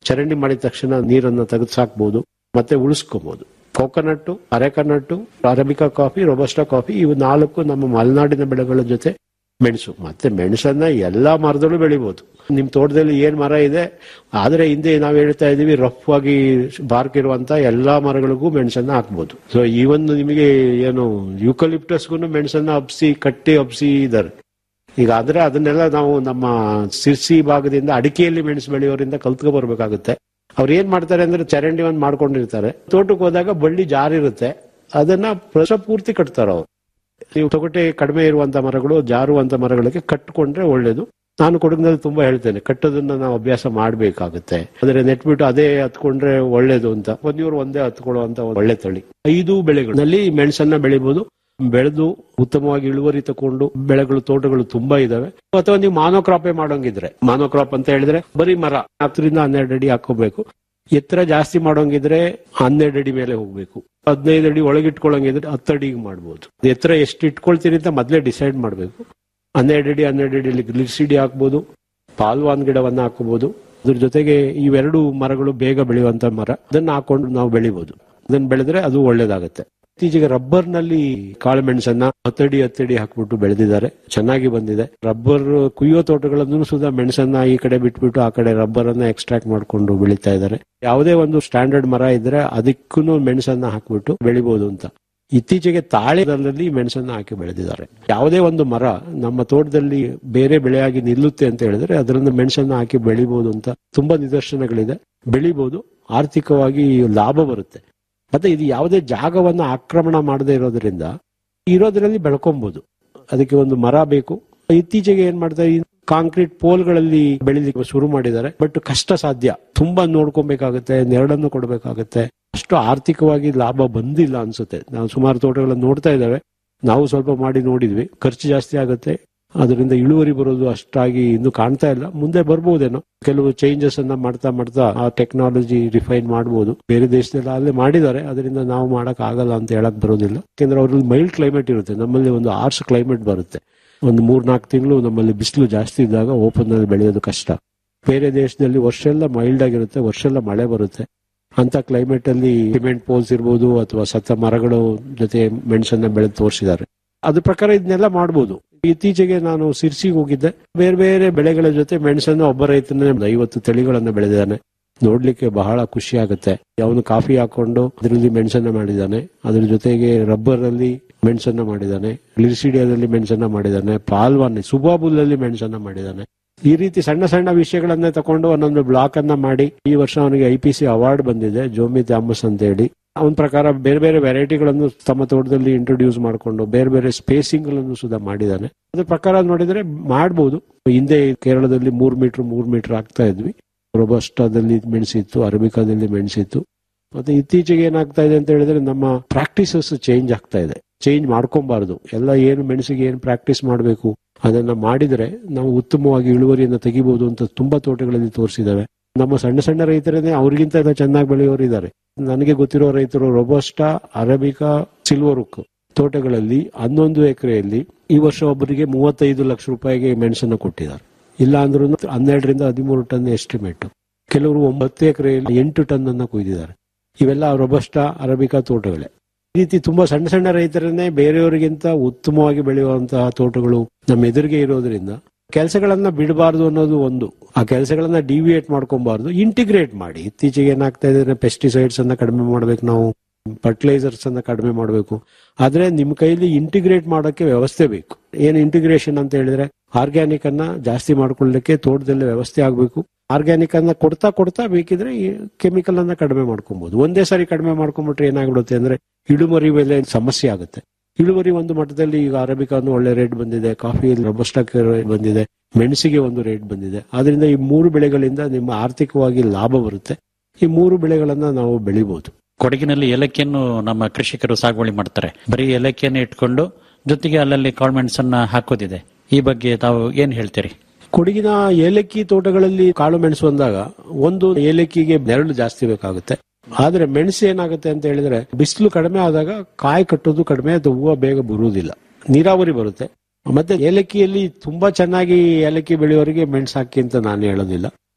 ಚರಂಡಿ ಮಾಡಿದ ತಕ್ಷಣ ನೀರನ್ನು ತೆಗೆದು ಸಾಕ್ಬಹುದು ಮತ್ತೆ ಉಳಿಸ್ಕೋಬಹುದು coconut arecanut arabica coffee robusta coffee ಇವು ನಾಲ್ಕು ನಮ್ಮ ಮಲೆನಾಡಿನ ಬೆಳೆಗಳ ಜೊತೆ ಮೆಣಸು ಮತ್ತೆ ಮೆಣಸನ್ನ ಎಲ್ಲಾ ಮರದಲ್ಲೂ ಬೆಳಿಬಹುದು ನಿಮ್ ತೋಟದಲ್ಲಿ ಏನ್ ಮರ ಇದೆ ಆದ್ರೆ ಹಿಂದೆ ನಾವ್ ಹೇಳ್ತಾ ಇದೀವಿ ರಫ್ ಆಗಿ ಬಾರ್ಕ್ ಇರುವಂತ ಎಲ್ಲಾ ಮರಗಳಿಗೂ ಮೆಣಸನ್ನ ಹಾಕ್ಬೋದು ಸೊ ಈವನ್ ನಿಮಗೆ ಏನು ಯೂಕಲಿಪ್ಟಸ್ಗೂ ಮೆಣಸನ್ನ ಹಬ್ಸಿ ಕಟ್ಟಿ ಹಬ್ಸಿ ಇದಾರೆ ಈಗ ಆದ್ರೆ ಅದನ್ನೆಲ್ಲ ನಾವು ನಮ್ಮ ಸಿರ್ಸಿ ಭಾಗದಿಂದ ಅಡಿಕೆಯಲ್ಲಿ ಮೆಣಸು ಬೆಳೆಯೋರಿಂದ ಕಲ್ತ್ಕೊ ಬರ್ಬೇಕಾಗುತ್ತೆ ಅವ್ರು ಏನ್ ಮಾಡ್ತಾರೆ ಅಂದ್ರೆ ಚರಂಡಿ ಒಂದ್ ಮಾಡ್ಕೊಂಡಿರ್ತಾರೆ ತೋಟಕ್ಕೆ ಹೋದಾಗ ಬಳ್ಳಿ ಜಾರಿರುತ್ತೆ ಅದನ್ನ ವರ್ಷ ಪೂರ್ತಿ ಕಟ್ತಾರ ಅವ್ರು ನೀವು ತೊಗಟೆ ಕಡಿಮೆ ಇರುವಂತ ಮರಗಳು ಜಾರುವಂತ ಮರಗಳಿಗೆ ಕಟ್ಕೊಂಡ್ರೆ ಒಳ್ಳೇದು ನಾನು ಕೊಡಗಿನಲ್ಲಿ ತುಂಬಾ ಹೇಳ್ತೇನೆ ಕಟ್ಟೋದನ್ನ ನಾವು ಅಭ್ಯಾಸ ಮಾಡ್ಬೇಕಾಗುತ್ತೆ ಆದ್ರೆ ನೆಟ್ಬಿಟ್ಟು ಅದೇ ಹತ್ಕೊಂಡ್ರೆ ಒಳ್ಳೇದು ಅಂತ ಒಂದಿವ್ರು ಒಂದೇ ಹತ್ಕೊಳ್ಳುವಂತ ಒಳ್ಳೆ ತಳಿ ಐದು ಬೆಳೆಗಳಲ್ಲಿ ಮೆಣಸನ್ನ ಬೆಳಿಬಹುದು ಬೆಳೆದು ಉತ್ತಮವಾಗಿ ಇಳುವರಿ ತಕೊಂಡು ಬೆಳೆಗಳು ತೋಟಗಳು ತುಂಬಾ ಇದಾವೆ ಅಥವಾ ನೀವು ಮಾನೋಕ್ರಾಪೇ ಮಾಡೋಂಗಿದ್ರೆ ಮಾನೋಕ್ರಾಪ್ ಅಂತ ಹೇಳಿದ್ರೆ ಬರೀ ಮರ ಹತ್ತರಿಂದ ಹನ್ನೆರಡು ಅಡಿ ಹಾಕೋಬೇಕು ಎತ್ತರ ಜಾಸ್ತಿ ಮಾಡೋಂಗಿದ್ರೆ ಹನ್ನೆರಡು ಅಡಿ ಮೇಲೆ ಹೋಗ್ಬೇಕು ಹದಿನೈದು ಅಡಿ ಒಳಗಿಟ್ಕೊಳ್ಳಂಗಿದ್ರೆ ಹತ್ತು ಅಡಿಗೆ ಮಾಡ್ಬೋದು ಎತ್ತರ ಎಷ್ಟು ಇಟ್ಕೊಳ್ತೀರಿ ಅಂತ ಮೊದಲೇ ಡಿಸೈಡ್ ಮಾಡಬೇಕು ಹನ್ನೆರಡು ಅಡಿ ಹನ್ನೆರಡು ಅಡಿಯಲ್ಲಿ ಗ್ಲಿಸಿಡಿ ಹಾಕ್ಬೋದು ಪಾಲ್ವಾನ್ ಗಿಡವನ್ನ ಹಾಕೋಬಹುದು ಅದ್ರ ಜೊತೆಗೆ ಇವೆರಡು ಮರಗಳು ಬೇಗ ಬೆಳೆಯುವಂತ ಮರ ಅದನ್ನ ಹಾಕೊಂಡು ನಾವು ಬೆಳಿಬಹುದು ಅದನ್ನ ಬೆಳೆದ್ರೆ ಅದು ಒಳ್ಳೇದಾಗತ್ತೆ ಇತ್ತೀಚೆಗೆ ರಬ್ಬರ್ ನಲ್ಲಿ ಕಾಳು ಮೆಣಸನ್ನ ಹತ್ತಡಿ ಹತ್ತಡಿ ಹಾಕ್ಬಿಟ್ಟು ಬೆಳೆದಿದ್ದಾರೆ ಚೆನ್ನಾಗಿ ಬಂದಿದೆ ರಬ್ಬರ್ ಕುಯ್ಯೋ ತೋಟಗಳನ್ನು ಸುಧಾ ಮೆಣಸನ್ನ ಈ ಕಡೆ ಬಿಟ್ಬಿಟ್ಟು ಆ ಕಡೆ ರಬ್ಬರ್ ಅನ್ನ ಎಕ್ಸ್ಟ್ರಾಕ್ಟ್ ಮಾಡ್ಕೊಂಡು ಬೆಳೀತಾ ಇದ್ದಾರೆ ಯಾವುದೇ ಒಂದು ಸ್ಟ್ಯಾಂಡರ್ಡ್ ಮರ ಇದ್ರೆ ಅದಕ್ಕೂ ಮೆಣಸನ್ನ ಹಾಕ್ಬಿಟ್ಟು ಬೆಳಿಬಹುದು ಅಂತ ಇತ್ತೀಚೆಗೆ ತಾಳೆದಲ್ಲಿ ಮೆಣಸನ್ನ ಹಾಕಿ ಬೆಳೆದಿದ್ದಾರೆ ಯಾವುದೇ ಒಂದು ಮರ ನಮ್ಮ ತೋಟದಲ್ಲಿ ಬೇರೆ ಬೆಳೆಯಾಗಿ ನಿಲ್ಲುತ್ತೆ ಅಂತ ಹೇಳಿದ್ರೆ ಅದರಿಂದ ಮೆಣಸನ್ನ ಹಾಕಿ ಬೆಳಿಬಹುದು ಅಂತ ತುಂಬಾ ನಿದರ್ಶನಗಳಿದೆ ಬೆಳಿಬಹುದು ಆರ್ಥಿಕವಾಗಿ ಲಾಭ ಬರುತ್ತೆ ಮತ್ತೆ ಇದು ಯಾವುದೇ ಜಾಗವನ್ನ ಆಕ್ರಮಣ ಮಾಡದೇ ಇರೋದ್ರಿಂದ ಇರೋದ್ರಲ್ಲಿ ಬೆಳ್ಕೊಬಹುದು ಅದಕ್ಕೆ ಒಂದು ಮರ ಬೇಕು ಇತ್ತೀಚೆಗೆ ಏನ್ ಮಾಡ್ತಾರೆ ಕಾಂಕ್ರೀಟ್ ಪೋಲ್ಗಳಲ್ಲಿ ಬೆಳಿಲಿಕ್ಕೆ ಶುರು ಮಾಡಿದ್ದಾರೆ ಬಟ್ ಕಷ್ಟ ಸಾಧ್ಯ ತುಂಬಾ ನೋಡ್ಕೊಬೇಕಾಗುತ್ತೆ ನೆರಳನ್ನು ಕೊಡಬೇಕಾಗುತ್ತೆ ಅಷ್ಟು ಆರ್ಥಿಕವಾಗಿ ಲಾಭ ಬಂದಿಲ್ಲ ಅನ್ಸುತ್ತೆ ನಾವು ಸುಮಾರು ತೋಟಗಳನ್ನು ನೋಡ್ತಾ ಇದ್ದಾವೆ ನಾವು ಸ್ವಲ್ಪ ಮಾಡಿ ನೋಡಿದ್ವಿ ಖರ್ಚು ಜಾಸ್ತಿ ಆಗುತ್ತೆ ಅದರಿಂದ ಇಳುವರಿ ಬರೋದು ಅಷ್ಟಾಗಿ ಇನ್ನು ಕಾಣ್ತಾ ಇಲ್ಲ ಮುಂದೆ ಬರ್ಬೋದೇನೋ ಕೆಲವು ಚೇಂಜಸ್ ಅನ್ನ ಮಾಡ್ತಾ ಮಾಡ್ತಾ ಆ ಟೆಕ್ನಾಲಜಿ ರಿಫೈನ್ ಮಾಡಬಹುದು ಬೇರೆ ದೇಶದಲ್ಲಿ ಅಲ್ಲೇ ಮಾಡಿದ್ದಾರೆ ಅದರಿಂದ ನಾವು ಮಾಡಕ್ ಆಗಲ್ಲ ಅಂತ ಹೇಳಕ್ ಬರೋದಿಲ್ಲ ಯಾಕೆಂದ್ರೆ ಅವ್ರಲ್ಲಿ ಮೈಲ್ಡ್ ಕ್ಲೈಮೇಟ್ ಇರುತ್ತೆ ನಮ್ಮಲ್ಲಿ ಒಂದು ಆರ್ಸ್ ಕ್ಲೈಮೇಟ್ ಬರುತ್ತೆ ಒಂದು ಮೂರ್ ನಾಲ್ಕು ತಿಂಗಳು ನಮ್ಮಲ್ಲಿ ಬಿಸಿಲು ಜಾಸ್ತಿ ಇದ್ದಾಗ ಓಪನ್ ನಲ್ಲಿ ಬೆಳೆಯೋದು ಕಷ್ಟ ಬೇರೆ ದೇಶದಲ್ಲಿ ವರ್ಷ ಎಲ್ಲ ಮೈಲ್ಡ್ ಆಗಿರುತ್ತೆ ವರ್ಷ ಎಲ್ಲ ಮಳೆ ಬರುತ್ತೆ ಅಂತ ಕ್ಲೈಮೇಟ್ ಅಲ್ಲಿ ಸಿಮೆಂಟ್ ಪೋಲ್ಸ್ ಇರ್ಬೋದು ಅಥವಾ ಸತ್ತ ಮರಗಳು ಜೊತೆ ಮೆಣಸನ್ನ ಬೆಳೆದು ತೋರಿಸಿದ್ದಾರೆ ಅದ್ರ ಪ್ರಕಾರ ಇದನ್ನೆಲ್ಲ ಮಾಡ್ಬೋದು ಇತ್ತೀಚೆಗೆ ನಾನು ಸಿರ್ಸಿಗೆ ಹೋಗಿದ್ದೆ ಬೇರೆ ಬೇರೆ ಬೆಳೆಗಳ ಜೊತೆ ಮೆಣಸನ್ನ ಒಬ್ಬ ರೈತನೇ ಒಂದು ಐವತ್ತು ತಳಿಗಳನ್ನ ಬೆಳೆದಿದ್ದಾನೆ ನೋಡ್ಲಿಕ್ಕೆ ಬಹಳ ಖುಷಿ ಆಗುತ್ತೆ ಅವನು ಕಾಫಿ ಹಾಕೊಂಡು ಅದರಲ್ಲಿ ಮೆಣಸನ್ನ ಮಾಡಿದ್ದಾನೆ ಅದ್ರ ಜೊತೆಗೆ ರಬ್ಬರ್ ಅಲ್ಲಿ ಮೆಣಸನ್ನ ಮಾಡಿದ್ದಾನೆ ಲಿರ್ಸಿಡಿಯಾದಲ್ಲಿ ಮೆಣಸನ್ನ ಮಾಡಿದ್ದಾನೆ ಪಾಲ್ವಾನ್ ಸುಬಾಬುಲ್ ಅಲ್ಲಿ ಮೆಣಸನ್ನ ಮಾಡಿದ್ದಾನೆ ಈ ರೀತಿ ಸಣ್ಣ ಸಣ್ಣ ವಿಷಯಗಳನ್ನೇ ತಕೊಂಡು ಒಂದೊಂದು ಬ್ಲಾಕ್ ಅನ್ನ ಮಾಡಿ ಈ ವರ್ಷ ಅವನಿಗೆ ಐ ಪಿ ಸಿ ಅವಾರ್ಡ್ ಬಂದಿದೆ ಜೋಮಿ ಥಾಮಸ್ ಅಂತ ಹೇಳಿ ಅವನ ಪ್ರಕಾರ ಬೇರೆ ಬೇರೆ ವೆರೈಟಿಗಳನ್ನು ತಮ್ಮ ತೋಟದಲ್ಲಿ ಇಂಟ್ರೊಡ್ಯೂಸ್ ಮಾಡಿಕೊಂಡು ಬೇರೆ ಬೇರೆ ಸ್ಪೇಸಿಂಗ್ ಗಳನ್ನು ಸುಧಾ ಮಾಡಿದ್ದಾನೆ ಅದ್ರ ಪ್ರಕಾರ ನೋಡಿದ್ರೆ ಮಾಡಬಹುದು ಹಿಂದೆ ಕೇರಳದಲ್ಲಿ ಮೂರ್ ಮೀಟರ್ ಮೂರ್ ಮೀಟರ್ ಆಗ್ತಾ ಇದ್ವಿ ರೊಬಸ್ಟಾದಲ್ಲಿ ಮೆಣಸಿತ್ತು ಅರಬಿಕಾದಲ್ಲಿ ಮೆಣಸಿತ್ತು ಮತ್ತೆ ಇತ್ತೀಚೆಗೆ ಏನಾಗ್ತಾ ಇದೆ ಅಂತ ಹೇಳಿದ್ರೆ ನಮ್ಮ ಪ್ರಾಕ್ಟೀಸಸ್ ಚೇಂಜ್ ಆಗ್ತಾ ಇದೆ ಚೇಂಜ್ ಮಾಡ್ಕೊಬಾರ್ದು ಎಲ್ಲ ಏನು ಮೆಣಸಿಗೆ ಏನು ಪ್ರಾಕ್ಟೀಸ್ ಮಾಡಬೇಕು ಅದನ್ನ ಮಾಡಿದ್ರೆ ನಾವು ಉತ್ತಮವಾಗಿ ಇಳುವರಿಯನ್ನು ತೆಗಿಬಹುದು ಅಂತ ತುಂಬಾ ತೋಟಗಳಲ್ಲಿ ತೋರಿಸಿದಾವೆ ನಮ್ಮ ಸಣ್ಣ ಸಣ್ಣ ರೈತರನ್ನೇ ಅವ್ರಿಗಿಂತ ಚೆನ್ನಾಗಿ ಬೆಳೆಯೋರು ಇದ್ದಾರೆ ನನಗೆ ಗೊತ್ತಿರೋ ರೈತರು ರೊಬೋಸ್ಟಾ ಅರಬಿಕಾ ಸಿಲ್ವರುಕ್ ತೋಟಗಳಲ್ಲಿ ಹನ್ನೊಂದು ಎಕರೆಯಲ್ಲಿ ಈ ವರ್ಷ ಒಬ್ಬರಿಗೆ ಮೂವತ್ತೈದು ಲಕ್ಷ ರೂಪಾಯಿಗೆ ಮೆಣಸನ್ನು ಕೊಟ್ಟಿದ್ದಾರೆ ಇಲ್ಲ ಅಂದ್ರೂ ಹನ್ನೆರಡರಿಂದ ಹದಿಮೂರು ಟನ್ ಎಸ್ಟಿಮೇಟ್ ಕೆಲವರು ಒಂಬತ್ತು ಎಕರೆಯಲ್ಲಿ ಎಂಟು ಟನ್ ಅನ್ನ ಕೊಯ್ದಿದ್ದಾರೆ ಇವೆಲ್ಲ ರೊಬಸ್ಟಾ ಅರಬಿಕಾ ತೋಟಗಳೇ ಈ ರೀತಿ ತುಂಬಾ ಸಣ್ಣ ಸಣ್ಣ ರೈತರನ್ನೇ ಬೇರೆಯವರಿಗಿಂತ ಉತ್ತಮವಾಗಿ ಬೆಳೆಯುವಂತಹ ತೋಟಗಳು ನಮ್ಮ ಎದುರಿಗೆ ಇರೋದ್ರಿಂದ ಕೆಲಸಗಳನ್ನ ಬಿಡಬಾರ್ದು ಅನ್ನೋದು ಒಂದು ಆ ಕೆಲಸಗಳನ್ನ ಡಿವಿಯೇಟ್ ಮಾಡ್ಕೊಬಾರ್ದು ಇಂಟಿಗ್ರೇಟ್ ಮಾಡಿ ಇತ್ತೀಚೆಗೆ ಏನಾಗ್ತಾ ಇದೆ ಪೆಸ್ಟಿಸೈಡ್ಸ್ ಅನ್ನ ಕಡಿಮೆ ಮಾಡ್ಬೇಕು ನಾವು ಫರ್ಟಿಲೈಸರ್ಸ್ ಅನ್ನ ಕಡಿಮೆ ಮಾಡಬೇಕು ಆದ್ರೆ ನಿಮ್ ಕೈಲಿ ಇಂಟಿಗ್ರೇಟ್ ಮಾಡೋಕೆ ವ್ಯವಸ್ಥೆ ಬೇಕು ಏನ್ ಇಂಟಿಗ್ರೇಷನ್ ಅಂತ ಹೇಳಿದ್ರೆ ಆರ್ಗ್ಯಾನಿಕ್ ಅನ್ನ ಜಾಸ್ತಿ ಮಾಡ್ಕೊಳ್ಳಿಕ್ಕೆ ತೋಟದಲ್ಲಿ ವ್ಯವಸ್ಥೆ ಆಗಬೇಕು ಆರ್ಗ್ಯಾನಿಕ್ ಅನ್ನ ಕೊಡ್ತಾ ಕೊಡ್ತಾ ಬೇಕಿದ್ರೆ ಕೆಮಿಕಲ್ ಅನ್ನ ಕಡಿಮೆ ಮಾಡ್ಕೊಬಹುದು ಒಂದೇ ಸಾರಿ ಕಡಿಮೆ ಮಾಡ್ಕೊಂಡ್ಬಿಟ್ರೆ ಏನಾಗ್ಬಿಡುತ್ತೆ ಅಂದ್ರೆ ಇಳುವರಿ ಮೇಲೆ ಸಮಸ್ಯೆ ಆಗುತ್ತೆ ಇಳುವರಿ ಒಂದು ಮಟ್ಟದಲ್ಲಿ ಈಗ ಅರಬಿಕಾ ಒಂದು ಒಳ್ಳೆ ರೇಟ್ ಬಂದಿದೆ ಕಾಫಿಯಲ್ಲಿ ರೊಬಸ್ಟಾಕ್ ರೇಟ್ ಬಂದಿದೆ ಮೆಣಸಿಗೆ ಒಂದು ರೇಟ್ ಬಂದಿದೆ ಆದ್ರಿಂದ ಈ ಮೂರು ಬೆಳೆಗಳಿಂದ ನಿಮ್ಮ ಆರ್ಥಿಕವಾಗಿ ಲಾಭ ಬರುತ್ತೆ ಈ ಮೂರು ಬೆಳೆಗಳನ್ನ ನಾವು ಬೆಳಿಬಹುದು ಕೊಡಗಿನಲ್ಲಿ ಏಲಕ್ಕಿಯನ್ನು ನಮ್ಮ ಕೃಷಿಕರು ಸಾಗುವಳಿ ಮಾಡ್ತಾರೆ ಬರೀ ಏಲಕ್ಕಿಯನ್ನು ಇಟ್ಕೊಂಡು ಜೊತೆಗೆ ಅಲ್ಲಲ್ಲಿ ಕಾಳುಮೆಣಸನ್ನ ಹಾಕೋದಿದೆ ಈ ಬಗ್ಗೆ ತಾವು ಏನ್ ಹೇಳ್ತೀರಿ ಕೊಡಗಿನ ಏಲಕ್ಕಿ ತೋಟಗಳಲ್ಲಿ ಕಾಳು ಮೆಣಸು ಅಂದಾಗ ಒಂದು ಏಲಕ್ಕಿಗೆ ನೆರಳು ಜಾಸ್ತಿ ಬೇಕಾಗುತ್ತೆ ಆದ್ರೆ ಮೆಣಸು ಏನಾಗುತ್ತೆ ಅಂತ ಹೇಳಿದ್ರೆ ಬಿಸಿಲು ಕಡಿಮೆ ಆದಾಗ ಕಾಯಿ ಕಟ್ಟೋದು ಕಡಿಮೆ ಅದು ಹೂವು ಬೇಗ ಬರುವುದಿಲ್ಲ ನೀರಾವರಿ ಬರುತ್ತೆ ಮತ್ತೆ ಏಲಕ್ಕಿಯಲ್ಲಿ ತುಂಬಾ ಚೆನ್ನಾಗಿ ಏಲಕ್ಕಿ ಬೆಳೆಯೋರಿಗೆ ಮೆಣಸು ಹಾಕಿ ಅಂತ ನಾನು ಹೇಳೋದಿಲ್ಲ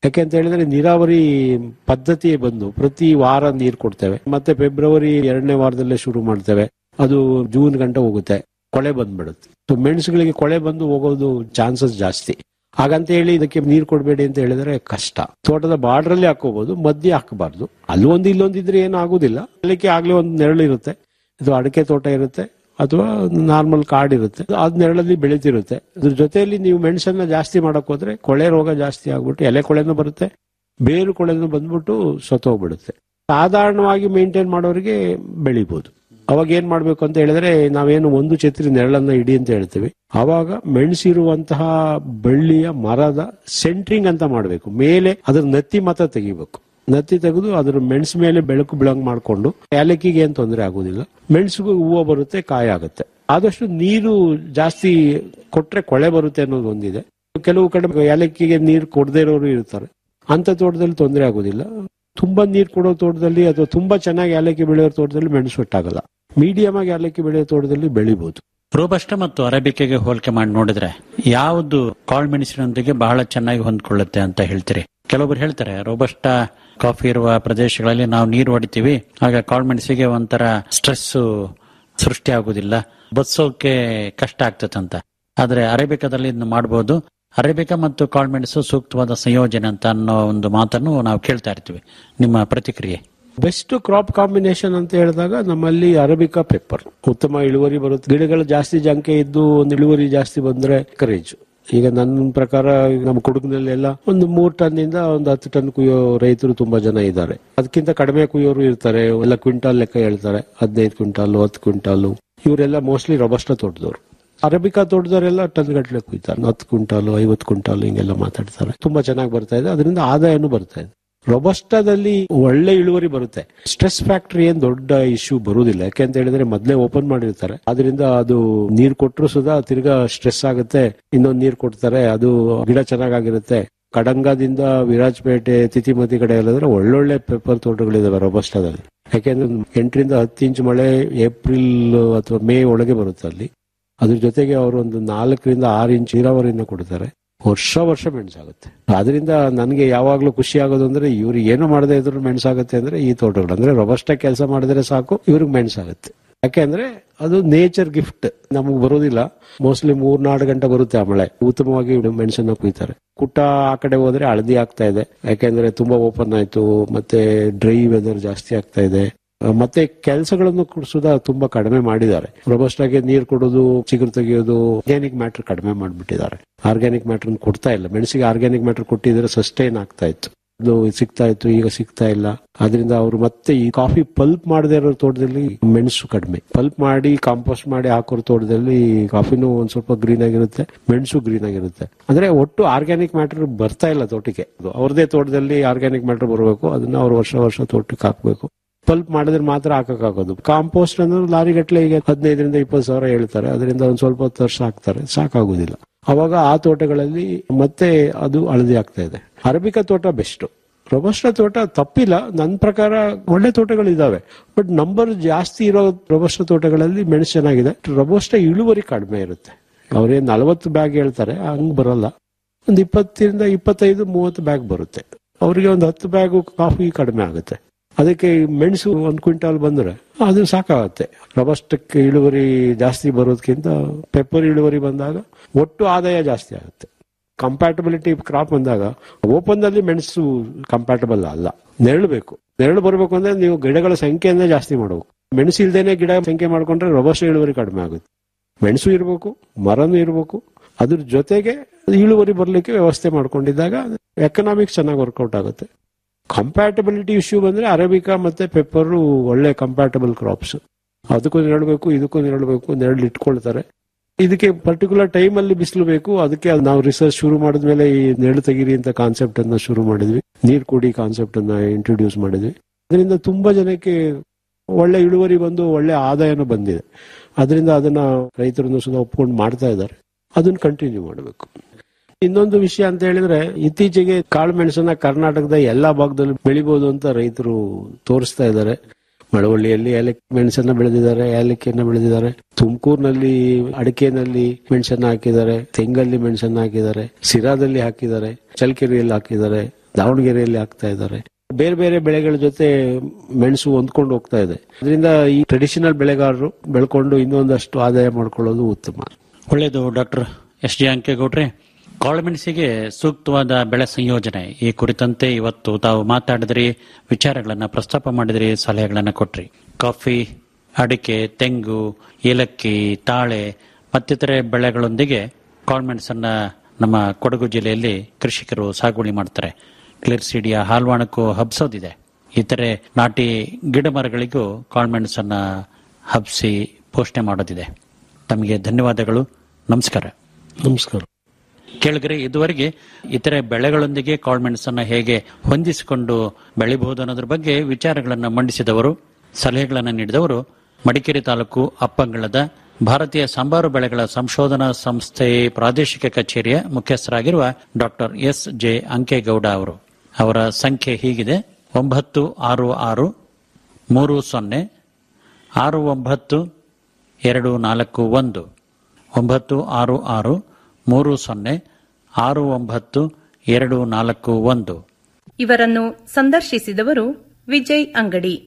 ಯಾಕೆ ಅಂತ ಹೇಳಿದ್ರೆ ನೀರಾವರಿ ಪದ್ಧತಿ ಬಂದು ಪ್ರತಿ ವಾರ ನೀರು ಕೊಡ್ತೇವೆ ಮತ್ತೆ ಫೆಬ್ರವರಿ ಎರಡನೇ ವಾರದಲ್ಲೇ ಶುರು ಮಾಡ್ತೇವೆ ಅದು ಜೂನ್ ಗಂಟೆ ಹೋಗುತ್ತೆ ಕೊಳೆ ಬಂದ್ಬಿಡುತ್ತೆ ಸೊ ಮೆಣಸುಗಳಿಗೆ ಕೊಳೆ ಬಂದು ಹೋಗೋದು ಚಾನ್ಸಸ್ ಜಾಸ್ತಿ ಹಾಗಂತ ಹೇಳಿ ಇದಕ್ಕೆ ನೀರು ಕೊಡಬೇಡಿ ಅಂತ ಹೇಳಿದ್ರೆ ಕಷ್ಟ ತೋಟದ ಬಾರ್ಡ್ರಲ್ಲಿ ಹಾಕೋಬಹುದು ಮಧ್ಯೆ ಹಾಕಬಾರ್ದು ಅಲ್ಲೊಂದು ಇಲ್ಲೊಂದಿದ್ರೆ ಏನು ಆಗುದಿಲ್ಲ ಅದಕ್ಕೆ ಆಗ್ಲೇ ಒಂದು ನೆರಳು ಇರುತ್ತೆ ಇದು ಅಡಿಕೆ ತೋಟ ಇರುತ್ತೆ ಅಥವಾ ನಾರ್ಮಲ್ ಕಾಡ್ ಇರುತ್ತೆ ಅದ್ ನೆರಳಲ್ಲಿ ಬೆಳೀತಿರುತ್ತೆ ಅದ್ರ ಜೊತೆಯಲ್ಲಿ ನೀವು ಮೆಣಸನ್ನ ಜಾಸ್ತಿ ಮಾಡಕ್ ಹೋದ್ರೆ ಕೊಳೆ ರೋಗ ಜಾಸ್ತಿ ಆಗ್ಬಿಟ್ಟು ಎಲೆ ಕೊಳೆನೂ ಬರುತ್ತೆ ಬೇರು ಕೊಳೆನೂ ಬಂದ್ಬಿಟ್ಟು ಸತ್ತೋಗ್ಬಿಡುತ್ತೆ ಸಾಧಾರಣವಾಗಿ ಮೇಂಟೈನ್ ಮಾಡೋರಿಗೆ ಬೆಳಿಬಹುದು ಅವಾಗ ಏನ್ ಮಾಡ್ಬೇಕು ಅಂತ ಹೇಳಿದ್ರೆ ನಾವೇನು ಒಂದು ಛತ್ರಿ ನೆರಳನ್ನ ಇಡಿ ಅಂತ ಹೇಳ್ತೀವಿ ಅವಾಗ ಮೆಣಸಿರುವಂತಹ ಬಳ್ಳಿಯ ಮರದ ಸೆಂಟ್ರಿಂಗ್ ಅಂತ ಮಾಡ್ಬೇಕು ಮೇಲೆ ಅದ್ರ ನತ್ತಿ ಮಾತ್ರ ತೆಗಿಬೇಕು ನತ್ತಿ ತೆಗೆದು ಅದ್ರ ಮೆಣಸು ಮೇಲೆ ಬೆಳಕು ಬೆಳಂಗ್ ಮಾಡ್ಕೊಂಡು ಏಲಕ್ಕಿಗೆ ಏನ್ ತೊಂದರೆ ಆಗುದಿಲ್ಲ ಮೆಣಸಿಗೂ ಹೂವು ಬರುತ್ತೆ ಕಾಯಿ ಆಗುತ್ತೆ ಆದಷ್ಟು ನೀರು ಜಾಸ್ತಿ ಕೊಟ್ರೆ ಕೊಳೆ ಬರುತ್ತೆ ಅನ್ನೋದು ಒಂದಿದೆ ಕೆಲವು ಕಡೆ ಏಲಕ್ಕಿಗೆ ನೀರು ಕೊಡದೇ ಇರೋರು ಇರ್ತಾರೆ ಅಂತ ತೋಟದಲ್ಲಿ ತೊಂದರೆ ಆಗೋದಿಲ್ಲ ತುಂಬಾ ನೀರು ಕೊಡೋ ತೋಟದಲ್ಲಿ ಅಥವಾ ತುಂಬಾ ಚೆನ್ನಾಗಿ ಏಲಕ್ಕಿ ಬೆಳೆಯೋ ತೋಟದಲ್ಲಿ ಮೆಣಸು ಒಟ್ಟಾಗಲ್ಲ ಮೀಡಿಯಂ ಆಗಿ ಏಲಕ್ಕಿ ಬೆಳೆಯೋ ತೋಟದಲ್ಲಿ ಬೆಳಿಬಹುದು ರೋಬಸ್ಟ ಮತ್ತು ಅರೇಬಿಕೆಗೆ ಹೋಲಿಕೆ ಮಾಡಿ ನೋಡಿದ್ರೆ ಯಾವುದು ಕಾಳು ಮೆಣಸಿನೊಂದಿಗೆ ಬಹಳ ಚೆನ್ನಾಗಿ ಹೊಂದ್ಕೊಳ್ಳುತ್ತೆ ಅಂತ ಹೇಳ್ತೀರಿ ಕೆಲವೊಬ್ರು ಹೇಳ್ತಾರೆ ರೋಬಸ್ಟ ಕಾಫಿ ಇರುವ ಪ್ರದೇಶಗಳಲ್ಲಿ ನಾವು ನೀರು ಹೊಡಿತೀವಿ ಆಗ ಕಾಳು ಮೆಣಸಿಗೆ ಒಂಥರ ಸ್ಟ್ರೆಸ್ ಸೃಷ್ಟಿ ಆಗುದಿಲ್ಲ ಬಸ್ಸೋಕೆ ಕಷ್ಟ ಆಗ್ತದೆ ಅಂತ ಆದ್ರೆ ಅರೇಬಿಕಾದಲ್ಲಿ ಇದನ್ನ ಮಾಡಬಹುದು ಅರೇಬಿಕಾ ಮತ್ತು ಕಾಳುಮೆಣಸು ಸೂಕ್ತವಾದ ಸಂಯೋಜನೆ ಅಂತ ಅನ್ನೋ ಒಂದು ಮಾತನ್ನು ನಾವು ಕೇಳ್ತಾ ಇರ್ತೀವಿ ನಿಮ್ಮ ಪ್ರತಿಕ್ರಿಯೆ ಬೆಸ್ಟ್ ಕ್ರಾಪ್ ಕಾಂಬಿನೇಷನ್ ಅಂತ ಹೇಳಿದಾಗ ನಮ್ಮಲ್ಲಿ ಅರಬಿಕಾ ಪೆಪ್ಪರ್ ಉತ್ತಮ ಇಳುವರಿ ಬರುತ್ತೆ ಗಿಡಗಳು ಜಾಸ್ತಿ ಜಂಕೆ ಇದ್ದು ಒಂದು ಇಳುವರಿ ಜಾಸ್ತಿ ಬಂದ್ರೆ ಕರೇಜ್ ಈಗ ನನ್ನ ಪ್ರಕಾರ ನಮ್ಮ ಕುಟುಂಬದಲ್ಲಿ ಎಲ್ಲ ಒಂದು ಮೂರ್ ಟನ್ ಇಂದ ಒಂದು ಹತ್ತು ಟನ್ ಕುಯ್ಯೋ ರೈತರು ತುಂಬಾ ಜನ ಇದ್ದಾರೆ ಅದಕ್ಕಿಂತ ಕಡಿಮೆ ಕುಯ್ಯೋರು ಇರ್ತಾರೆ ಎಲ್ಲ ಕ್ವಿಂಟಾಲ್ ಲೆಕ್ಕ ಹೇಳ್ತಾರೆ ಹದಿನೈದು ಕ್ವಿಂಟಾಲು ಹತ್ತು ಕ್ವಿಂಟಾಲು ಇವರೆಲ್ಲ ಮೋಸ್ಟ್ಲಿ ರೊಬಸ್ಟ ತೋಟದವ್ರು ಅರಬಿಕಾ ತೋಟದವರೆಲ್ಲ ಟನ್ ಗಟ್ಟಲೆ ಕುಯ್ತಾರೆ ಹತ್ತು ಕ್ವಿಂಟಾಲು ಐವತ್ತು ಕ್ವಿಂಟಾಲು ಹಿಂಗೆಲ್ಲ ಮಾತಾಡ್ತಾರೆ ತುಂಬಾ ಚೆನ್ನಾಗಿ ಬರ್ತಾ ಇದೆ ಅದರಿಂದ ಆದಾಯನೂ ಬರ್ತಾ ಇದೆ ರೊಬಸ್ಟಾದಲ್ಲಿ ಒಳ್ಳೆ ಇಳುವರಿ ಬರುತ್ತೆ ಸ್ಟ್ರೆಸ್ ಫ್ಯಾಕ್ಟರಿ ಏನ್ ದೊಡ್ಡ ಇಶ್ಯೂ ಬರುವುದಿಲ್ಲ ಯಾಕೆ ಅಂತ ಹೇಳಿದ್ರೆ ಮೊದ್ಲೇ ಓಪನ್ ಮಾಡಿರ್ತಾರೆ ಅದರಿಂದ ಅದು ನೀರ್ ಕೊಟ್ಟರು ಸುಧಾ ತಿರ್ಗಾ ಸ್ಟ್ರೆಸ್ ಆಗುತ್ತೆ ಇನ್ನೊಂದು ನೀರ್ ಕೊಡ್ತಾರೆ ಅದು ಗಿಡ ಚೆನ್ನಾಗಿರುತ್ತೆ ಕಡಂಗದಿಂದ ವಿರಾಜಪೇಟೆ ತಿತಿಮತಿ ಕಡೆ ಎಲ್ಲಾದ್ರೆ ಒಳ್ಳೊಳ್ಳೆ ಪೆಪ್ಪರ್ ತೋಟಗಳಿದಾವೆ ರೊಬಸ್ಟಾದಲ್ಲಿ ಯಾಕೆಂದ್ರೆ ಎಂಟರಿಂದ ಹತ್ತು ಇಂಚ್ ಮಳೆ ಏಪ್ರಿಲ್ ಅಥವಾ ಮೇ ಒಳಗೆ ಬರುತ್ತೆ ಅಲ್ಲಿ ಅದ್ರ ಜೊತೆಗೆ ಅವರು ಒಂದು ನಾಲ್ಕರಿಂದ ಆರು ಇಂಚ್ ನೀರಾವರಿನ ಕೊಡ್ತಾರೆ ವರ್ಷ ವರ್ಷ ಮೆಣಸಾಗುತ್ತೆ ಅದರಿಂದ ನನಗೆ ಯಾವಾಗ್ಲೂ ಖುಷಿ ಆಗೋದು ಅಂದ್ರೆ ಇವ್ರು ಏನು ಮಾಡದೇ ಇದ್ರು ಮೆಣಸಾಗುತ್ತೆ ಅಂದ್ರೆ ಈ ತೋಟಗಳು ಅಂದ್ರೆ ರೊಬಸ್ಟ ಕೆಲಸ ಮಾಡಿದ್ರೆ ಸಾಕು ಇವ್ರಿಗೆ ಮೆಣಸಾಗುತ್ತೆ ಯಾಕೆಂದ್ರೆ ಅದು ನೇಚರ್ ಗಿಫ್ಟ್ ನಮಗ್ ಬರೋದಿಲ್ಲ ಮೋಸ್ಟ್ಲಿ ಮೂರ್ ನಾಲ್ಕು ಗಂಟೆ ಬರುತ್ತೆ ಆ ಮಳೆ ಉತ್ತಮವಾಗಿ ಮೆಣಸನ್ನ ಕುಯ್ತಾರೆ ಕುಟ್ಟ ಆ ಕಡೆ ಹೋದ್ರೆ ಹಳದಿ ಆಗ್ತಾ ಇದೆ ಯಾಕೆಂದ್ರೆ ತುಂಬಾ ಓಪನ್ ಆಯ್ತು ಮತ್ತೆ ಡ್ರೈ ವೆದರ್ ಜಾಸ್ತಿ ಆಗ್ತಾ ಇದೆ ಮತ್ತೆ ಕೆಲಸಗಳನ್ನು ಸುಧಾ ತುಂಬಾ ಕಡಿಮೆ ಮಾಡಿದ್ದಾರೆ ರೊಬಸ್ಟಾಗೆ ನೀರು ಕೊಡೋದು ಚಿಗುರು ತೆಗೆಯೋದು ಆರ್ಗ್ಯಾನಿಕ್ ಮ್ಯಾಟರ್ ಕಡಿಮೆ ಮಾಡಿಬಿಟ್ಟಿದ್ದಾರೆ ಆರ್ಗ್ಯಾನಿಕ್ ಮ್ಯಾಟರ್ ಕೊಡ್ತಾ ಇಲ್ಲ ಮೆಣಸಿಗೆ ಆರ್ಗ್ಯಾನಿಕ್ ಮ್ಯಾಟರ್ ಕೊಟ್ಟಿದ್ರೆ ಸಸ್ಟೈನ್ ಆಗ್ತಾ ಇತ್ತು ಅದು ಸಿಗ್ತಾ ಇತ್ತು ಈಗ ಸಿಗ್ತಾ ಇಲ್ಲ ಅದರಿಂದ ಅವರು ಮತ್ತೆ ಈ ಕಾಫಿ ಪಲ್ಪ್ ಮಾಡದೇ ಇರೋ ತೋಟದಲ್ಲಿ ಮೆಣಸು ಕಡಿಮೆ ಪಲ್ಪ್ ಮಾಡಿ ಕಾಂಪೋಸ್ಟ್ ಮಾಡಿ ಹಾಕೋ ತೋಟದಲ್ಲಿ ಕಾಫಿನೂ ಒಂದ್ ಸ್ವಲ್ಪ ಗ್ರೀನ್ ಆಗಿರುತ್ತೆ ಮೆಣಸು ಗ್ರೀನ್ ಆಗಿರುತ್ತೆ ಅಂದ್ರೆ ಒಟ್ಟು ಆರ್ಗ್ಯಾನಿಕ್ ಮ್ಯಾಟರ್ ಬರ್ತಾ ಇಲ್ಲ ತೋಟಕ್ಕೆ ಅವ್ರದೇ ತೋಟದಲ್ಲಿ ಆರ್ಗ್ಯಾನಿಕ್ ಮ್ಯಾಟರ್ ಬರಬೇಕು ಅದನ್ನ ಅವ್ರು ವರ್ಷ ವರ್ಷ ತೋಟಕ್ಕೆ ಹಾಕ್ಬೇಕು ಪಲ್ಪ್ ಮಾಡಿದ್ರೆ ಮಾತ್ರ ಹಾಕಕ್ಕಾಗೋದು ಕಾಂಪೋಸ್ಟ್ ಅಂದ್ರೆ ಲಾರಿ ಗಟ್ಟಲೆ ಈಗ ಹದಿನೈದರಿಂದ ಇಪ್ಪತ್ತು ಸಾವಿರ ಹೇಳ್ತಾರೆ ಅದರಿಂದ ಒಂದ್ ಸ್ವಲ್ಪ ಹೊತ್ತು ವರ್ಷ ಹಾಕ್ತಾರೆ ಸಾಕಾಗುದಿಲ್ಲ ಅವಾಗ ಆ ತೋಟಗಳಲ್ಲಿ ಮತ್ತೆ ಅದು ಹಳದಿ ಆಗ್ತಾ ಇದೆ ಅರಬಿಕಾ ತೋಟ ಬೆಸ್ಟ್ ರೊಬಸ್ಟ ತೋಟ ತಪ್ಪಿಲ್ಲ ನನ್ನ ಪ್ರಕಾರ ಒಳ್ಳೆ ತೋಟಗಳಿದಾವೆ ಬಟ್ ನಂಬರ್ ಜಾಸ್ತಿ ಇರೋ ರೊಬಸ್ಟ ತೋಟಗಳಲ್ಲಿ ಮೆಣಸು ಚೆನ್ನಾಗಿದೆ ರೊಬಸ್ಟ ಇಳುವರಿ ಕಡಿಮೆ ಇರುತ್ತೆ ಅವ್ರೇನ್ ನಲವತ್ತು ಬ್ಯಾಗ್ ಹೇಳ್ತಾರೆ ಹಂಗ್ ಬರಲ್ಲ ಒಂದು ಇಪ್ಪತ್ತರಿಂದ ಇಪ್ಪತ್ತೈದು ಮೂವತ್ತು ಬ್ಯಾಗ್ ಬರುತ್ತೆ ಅವರಿಗೆ ಒಂದು ಹತ್ತು ಬ್ಯಾಗು ಕಾಫಿ ಕಡಿಮೆ ಆಗುತ್ತೆ ಅದಕ್ಕೆ ಮೆಣಸು ಒಂದ್ ಕ್ವಿಂಟಾಲ್ ಬಂದ್ರೆ ಅದು ಸಾಕಾಗತ್ತೆ ರಬಸ್ಟಕ್ಕೆ ಇಳುವರಿ ಜಾಸ್ತಿ ಬರೋದಕ್ಕಿಂತ ಪೆಪ್ಪರ್ ಇಳುವರಿ ಬಂದಾಗ ಒಟ್ಟು ಆದಾಯ ಜಾಸ್ತಿ ಆಗುತ್ತೆ ಕಂಪ್ಯಾಟಬಿಲಿಟಿ ಕ್ರಾಪ್ ಬಂದಾಗ ಓಪನ್ ನಲ್ಲಿ ಮೆಣಸು ಕಂಪ್ಯಾಟಬಲ್ ಅಲ್ಲ ನೆರಳು ಬೇಕು ನೆರಳು ಬರಬೇಕು ಅಂದ್ರೆ ನೀವು ಗಿಡಗಳ ಸಂಖ್ಯೆಯನ್ನೇ ಜಾಸ್ತಿ ಮಾಡಬೇಕು ಮೆಣಸು ಇಲ್ದೇನೆ ಗಿಡ ಸಂಖ್ಯೆ ಮಾಡ್ಕೊಂಡ್ರೆ ರಬಸ್ಟ್ ಇಳುವರಿ ಕಡಿಮೆ ಆಗುತ್ತೆ ಮೆಣಸು ಇರಬೇಕು ಮರನೂ ಇರಬೇಕು ಅದ್ರ ಜೊತೆಗೆ ಇಳುವರಿ ಬರ್ಲಿಕ್ಕೆ ವ್ಯವಸ್ಥೆ ಮಾಡ್ಕೊಂಡಿದ್ದಾಗ ಎಕನಾಮಿಕ್ಸ್ ಚೆನ್ನಾಗಿ ವರ್ಕೌಟ್ ಆಗುತ್ತೆ ಕಂಪ್ಯಾಟಬಿಲಿಟಿ ಇಶ್ಯೂ ಬಂದ್ರೆ ಅರೇಬಿಕಾ ಮತ್ತೆ ಪೆಪ್ಪರ್ ಒಳ್ಳೆ ಕಂಪ್ಯಾಟಬಲ್ ಕ್ರಾಪ್ಸ್ ಅದಕ್ಕೂ ನೆರಳಬೇಕು ಇದಕ್ಕೂ ನೆರಳಬೇಕು ನೆರಳು ಇಟ್ಕೊಳ್ತಾರೆ ಇದಕ್ಕೆ ಪರ್ಟಿಕ್ಯುಲರ್ ಟೈಮ್ ಅಲ್ಲಿ ಬಿಸಿಲು ಬೇಕು ಅದಕ್ಕೆ ನಾವು ರಿಸರ್ಚ್ ಶುರು ಮಾಡಿದ್ಮೇಲೆ ಈ ನೆರಳು ತೆಗಿರಿ ಅಂತ ಕಾನ್ಸೆಪ್ಟ್ ಅನ್ನ ಶುರು ಮಾಡಿದ್ವಿ ನೀರ್ ಕುಡಿ ಕಾನ್ಸೆಪ್ಟ್ ಅನ್ನ ಇಂಟ್ರೊಡ್ಯೂಸ್ ಮಾಡಿದ್ವಿ ಅದರಿಂದ ತುಂಬಾ ಜನಕ್ಕೆ ಒಳ್ಳೆ ಇಳುವರಿ ಬಂದು ಒಳ್ಳೆ ಆದಾಯನೂ ಬಂದಿದೆ ಅದರಿಂದ ಅದನ್ನ ರೈತರನ್ನು ಸುಧಾ ಒಪ್ಕೊಂಡು ಮಾಡ್ತಾ ಇದ್ದಾರೆ ಅದನ್ನ ಕಂಟಿನ್ಯೂ ಮಾಡಬೇಕು ಇನ್ನೊಂದು ವಿಷಯ ಅಂತ ಹೇಳಿದ್ರೆ ಇತ್ತೀಚೆಗೆ ಕಾಳು ಮೆಣಸನ್ನ ಕರ್ನಾಟಕದ ಎಲ್ಲಾ ಭಾಗದಲ್ಲಿ ಬೆಳಿಬಹುದು ಅಂತ ರೈತರು ತೋರಿಸ್ತಾ ಇದ್ದಾರೆ ಮಳವಳ್ಳಿಯಲ್ಲಿ ಏಲಕ್ಕಿ ಮೆಣಸನ್ನ ಬೆಳೆದಿದ್ದಾರೆ ಏಲಕ್ಕಿಯನ್ನ ಬೆಳೆದಿದ್ದಾರೆ ತುಮಕೂರಿನಲ್ಲಿ ಅಡಿಕೆನಲ್ಲಿ ಮೆಣಸನ್ನ ಹಾಕಿದ್ದಾರೆ ತೆಂಗಲ್ಲಿ ಮೆಣಸನ್ನ ಹಾಕಿದ್ದಾರೆ ಸಿರಾದಲ್ಲಿ ಹಾಕಿದ್ದಾರೆ ಚಲ್ಕೆರೆಯಲ್ಲಿ ಹಾಕಿದ್ದಾರೆ ದಾವಣಗೆರೆಯಲ್ಲಿ ಆಗ್ತಾ ಇದ್ದಾರೆ ಬೇರೆ ಬೇರೆ ಬೆಳೆಗಳ ಜೊತೆ ಮೆಣಸು ಹೊಂದ್ಕೊಂಡು ಹೋಗ್ತಾ ಇದೆ ಅದರಿಂದ ಈ ಟ್ರೆಡಿಷನಲ್ ಬೆಳೆಗಾರರು ಬೆಳ್ಕೊಂಡು ಇನ್ನೊಂದಷ್ಟು ಆದಾಯ ಮಾಡ್ಕೊಳ್ಳೋದು ಉತ್ತಮ ಒಳ್ಳೆಯದು ಡಾಕ್ಟರ್ ಎಸ್ ಜಿ ಅಂಕೇಗೌಡ್ರೆ ಕಾಳುಮೆಣಸಿಗೆ ಸೂಕ್ತವಾದ ಬೆಳೆ ಸಂಯೋಜನೆ ಈ ಕುರಿತಂತೆ ಇವತ್ತು ತಾವು ಮಾತಾಡಿದ್ರಿ ವಿಚಾರಗಳನ್ನ ಪ್ರಸ್ತಾಪ ಮಾಡಿದ್ರಿ ಸಲಹೆಗಳನ್ನ ಕೊಟ್ರಿ ಕಾಫಿ ಅಡಿಕೆ ತೆಂಗು ಏಲಕ್ಕಿ ತಾಳೆ ಮತ್ತಿತರೆ ಬೆಳೆಗಳೊಂದಿಗೆ ಕಾಳುಮೆಣಸನ್ನ ನಮ್ಮ ಕೊಡಗು ಜಿಲ್ಲೆಯಲ್ಲಿ ಕೃಷಿಕರು ಸಾಗುವಳಿ ಮಾಡ್ತಾರೆ ಕ್ಲಿರ್ಸಿಡಿಯ ಹಾಲ್ವಾಣಕ್ಕೂ ಹಬ್ಸೋದಿದೆ ಇತರೆ ನಾಟಿ ಗಿಡ ಮರಗಳಿಗೂ ಕಾಳುಮೆಣಸನ್ನ ಹಬ್ಸಿ ಪೋಷಣೆ ಮಾಡೋದಿದೆ ತಮಗೆ ಧನ್ಯವಾದಗಳು ನಮಸ್ಕಾರ ನಮಸ್ಕಾರ ಕೇಳಿದ್ರೆ ಇದುವರೆಗೆ ಇತರೆ ಬೆಳೆಗಳೊಂದಿಗೆ ಕಾಳುಮೆಣಸನ್ನ ಹೇಗೆ ಹೊಂದಿಸಿಕೊಂಡು ಬೆಳಿಬಹುದು ಅನ್ನೋದ್ರ ಬಗ್ಗೆ ವಿಚಾರಗಳನ್ನು ಮಂಡಿಸಿದವರು ಸಲಹೆಗಳನ್ನು ನೀಡಿದವರು ಮಡಿಕೇರಿ ತಾಲೂಕು ಅಪ್ಪಂಗಳದ ಭಾರತೀಯ ಸಾಂಬಾರು ಬೆಳೆಗಳ ಸಂಶೋಧನಾ ಸಂಸ್ಥೆ ಪ್ರಾದೇಶಿಕ ಕಚೇರಿಯ ಮುಖ್ಯಸ್ಥರಾಗಿರುವ ಡಾಕ್ಟರ್ ಎಸ್ ಜೆ ಅಂಕೇಗೌಡ ಅವರು ಅವರ ಸಂಖ್ಯೆ ಹೀಗಿದೆ ಒಂಬತ್ತು ಆರು ಆರು ಮೂರು ಸೊನ್ನೆ ಆರು ಒಂಬತ್ತು ಎರಡು ನಾಲ್ಕು ಒಂದು ಒಂಬತ್ತು ಆರು ಆರು ಮೂರು ಸೊನ್ನೆ ಆರು ಒಂಬತ್ತು ಎರಡು ನಾಲ್ಕು ಒಂದು ಇವರನ್ನು ಸಂದರ್ಶಿಸಿದವರು ವಿಜಯ್ ಅಂಗಡಿ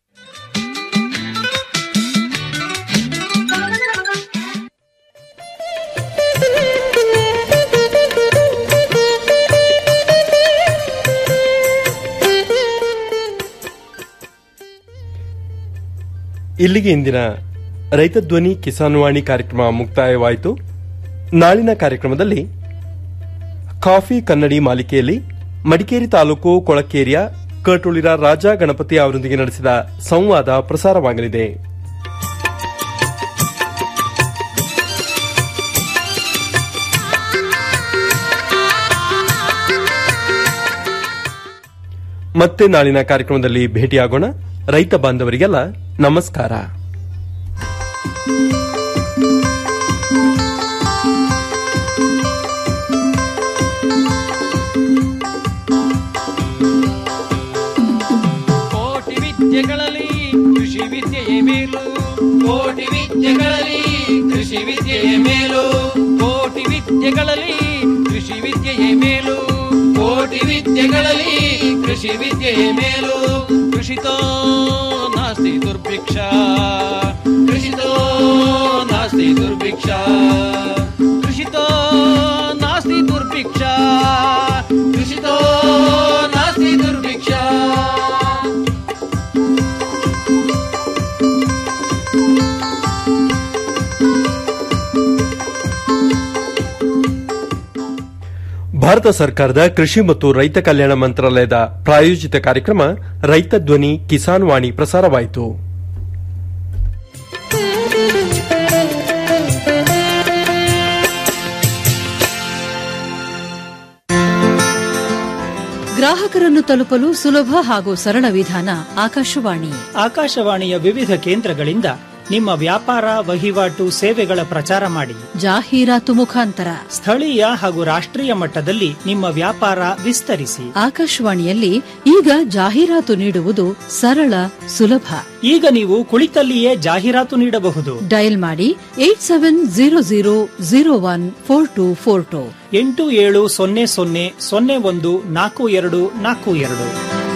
ಇಲ್ಲಿಗೆ ಇಂದಿನ ರೈತ ಧ್ವನಿ ಕಿಸಾನ್ ವಾಣಿ ಕಾರ್ಯಕ್ರಮ ಮುಕ್ತಾಯವಾಯಿತು ನಾಳಿನ ಕಾರ್ಯಕ್ರಮದಲ್ಲಿ ಕಾಫಿ ಕನ್ನಡಿ ಮಾಲಿಕೆಯಲ್ಲಿ ಮಡಿಕೇರಿ ತಾಲೂಕು ಕೊಳಕೇರಿಯ ಕಟುಳಿರ ರಾಜ ಗಣಪತಿ ಅವರೊಂದಿಗೆ ನಡೆಸಿದ ಸಂವಾದ ಪ್ರಸಾರವಾಗಲಿದೆ ಮತ್ತೆ ನಾಳಿನ ಕಾರ್ಯಕ್ರಮದಲ್ಲಿ ಭೇಟಿಯಾಗೋಣ ರೈತ ಬಾಂಧವರಿಗೆಲ್ಲ ನಮಸ್ಕಾರ ಕೋಟಿ ವಿದ್ಯೆಗಳಲ್ಲಿ ಕೃಷಿ ವಿದ್ಯೆಯೇ ಮೇಲು ಕೋಟಿ ವಿದ್ಯೆಗಳಲ್ಲಿ ಕೃಷಿ ವಿದ್ಯೆಯೇ ಮೇಲು ಕೋಟಿ ವಿದ್ಯೆಗಳಲ್ಲಿ ಕೃಷಿ ವಿದ್ಯೆಯೇ ಮೇಲು ಕೋಟಿ ವಿದ್ಯೆಗಳಲ್ಲಿ ಕೃಷಿ ವಿದ್ಯೆಯೇ ಮೇಲು ಕೃಷಿತೋ ನಾಸ್ತಿ ದುರ್ಭಿಕ್ಷ ಕೃಷಿತೋ ನಾಸ್ತಿ ದುರ್ಭಿಕ್ಷ ಕೃಷಿತೋ ನಾಸ್ತಿ ದುರ್ಭಿಕ್ಷ ಕೃಷಿತೋ ನಾಸ್ತಿ ದುರ್ಭಿಕ್ಷ ಭಾರತ ಸರ್ಕಾರದ ಕೃಷಿ ಮತ್ತು ರೈತ ಕಲ್ಯಾಣ ಮಂತ್ರಾಲಯದ ಪ್ರಾಯೋಜಿತ ಕಾರ್ಯಕ್ರಮ ರೈತ ಧ್ವನಿ ಕಿಸಾನ್ ವಾಣಿ ಪ್ರಸಾರವಾಯಿತು ಗ್ರಾಹಕರನ್ನು ತಲುಪಲು ಸುಲಭ ಹಾಗೂ ಸರಳ ವಿಧಾನ ಆಕಾಶವಾಣಿ ಆಕಾಶವಾಣಿಯ ವಿವಿಧ ಕೇಂದ್ರಗಳಿಂದ ನಿಮ್ಮ ವ್ಯಾಪಾರ ವಹಿವಾಟು ಸೇವೆಗಳ ಪ್ರಚಾರ ಮಾಡಿ ಜಾಹೀರಾತು ಮುಖಾಂತರ ಸ್ಥಳೀಯ ಹಾಗೂ ರಾಷ್ಟ್ರೀಯ ಮಟ್ಟದಲ್ಲಿ ನಿಮ್ಮ ವ್ಯಾಪಾರ ವಿಸ್ತರಿಸಿ ಆಕಾಶವಾಣಿಯಲ್ಲಿ ಈಗ ಜಾಹೀರಾತು ನೀಡುವುದು ಸರಳ ಸುಲಭ ಈಗ ನೀವು ಕುಳಿತಲ್ಲಿಯೇ ಜಾಹೀರಾತು ನೀಡಬಹುದು ಡಯಲ್ ಮಾಡಿ eight seven zero zero zero one four two four two ಎಂಟು ಏಳು ಸೊನ್ನೆ ಸೊನ್ನೆ ಸೊನ್ನೆ ಒಂದು ನಾಲ್ಕು ಎರಡು ನಾಲ್ಕು ಎರಡು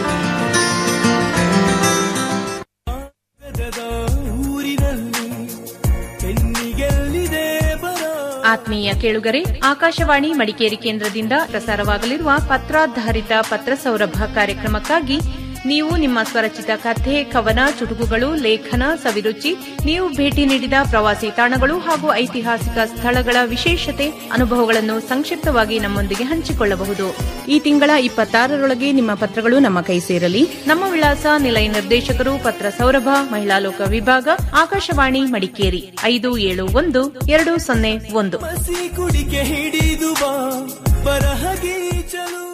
ಆತ್ಮೀಯ ಕೇಳುಗರೆ ಆಕಾಶವಾಣಿ ಮಡಿಕೇರಿ ಕೇಂದ್ರದಿಂದ ಪ್ರಸಾರವಾಗಲಿರುವ ಪತ್ರಾಧಾರಿತ ಪತ್ರ ಸೌರಭ ಕಾರ್ಯಕ್ರಮಕ್ಕಾಗಿ ನೀವು ನಿಮ್ಮ ಸ್ವರಚಿತ ಕಥೆ ಕವನ ಚುಟುಕುಗಳು ಲೇಖನ ಸವಿರುಚಿ ನೀವು ಭೇಟಿ ನೀಡಿದ ಪ್ರವಾಸಿ ತಾಣಗಳು ಹಾಗೂ ಐತಿಹಾಸಿಕ ಸ್ಥಳಗಳ ವಿಶೇಷತೆ ಅನುಭವಗಳನ್ನು ಸಂಕ್ಷಿಪ್ತವಾಗಿ ನಮ್ಮೊಂದಿಗೆ ಹಂಚಿಕೊಳ್ಳಬಹುದು ಈ ತಿಂಗಳ ಇಪ್ಪತ್ತಾರರೊಳಗೆ ನಿಮ್ಮ ಪತ್ರಗಳು ನಮ್ಮ ಕೈ ಸೇರಲಿ ನಮ್ಮ ವಿಳಾಸ ನಿಲಯ ನಿರ್ದೇಶಕರು ಪತ್ರ ಸೌರಭ ಮಹಿಳಾ ಲೋಕ ವಿಭಾಗ ಆಕಾಶವಾಣಿ ಮಡಿಕೇರಿ ಐದು ಏಳು ಒಂದು ಎರಡು ಸೊನ್ನೆ ಒಂದು ಕುಡಿಕೆ ಹಿಡಿದು ಬಾ ಬರಹಗಿ ಚಲು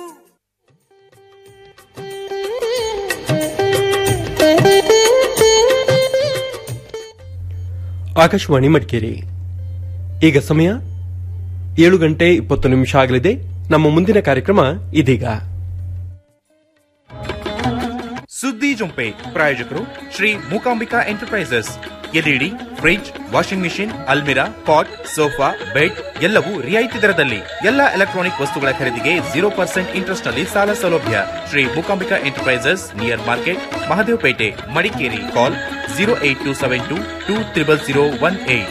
ಆಕಾಶವಾಣಿ ಮಡಿಕೇರಿ ಈಗ ಸಮಯ ಏಳು ಗಂಟೆ ಇಪ್ಪತ್ತು ನಿಮಿಷ ಆಗಲಿದೆ ನಮ್ಮ ಮುಂದಿನ ಕಾರ್ಯಕ್ರಮ ಇದೀಗ ಸುದ್ದಿ ಜೊಂಪೆ ಪ್ರಾಯೋಜಕರು Shri Mookambika enterprises LED fridge washing machine ಅಲ್ಮಿರಾ ಪಾಟ್ ಸೋಫಾ ಬೆಡ್ ಎಲ್ಲವೂ ರಿಯಾಯಿತಿ ದರದಲ್ಲಿ ಎಲ್ಲ ಎಲೆಕ್ಟ್ರಾನಿಕ್ ವಸ್ತುಗಳ ಖರೀದಿಗೆ ಜೀರೋ ಪರ್ಸೆಂಟ್ ಇಂಟ್ರೆಸ್ಟ್ ನಲ್ಲಿ ಸಾಲ ಸೌಲಭ್ಯ Shri Mookambika enterprises near market Mahadevapete Madikeri call zero eight two seven two two triple zero one eight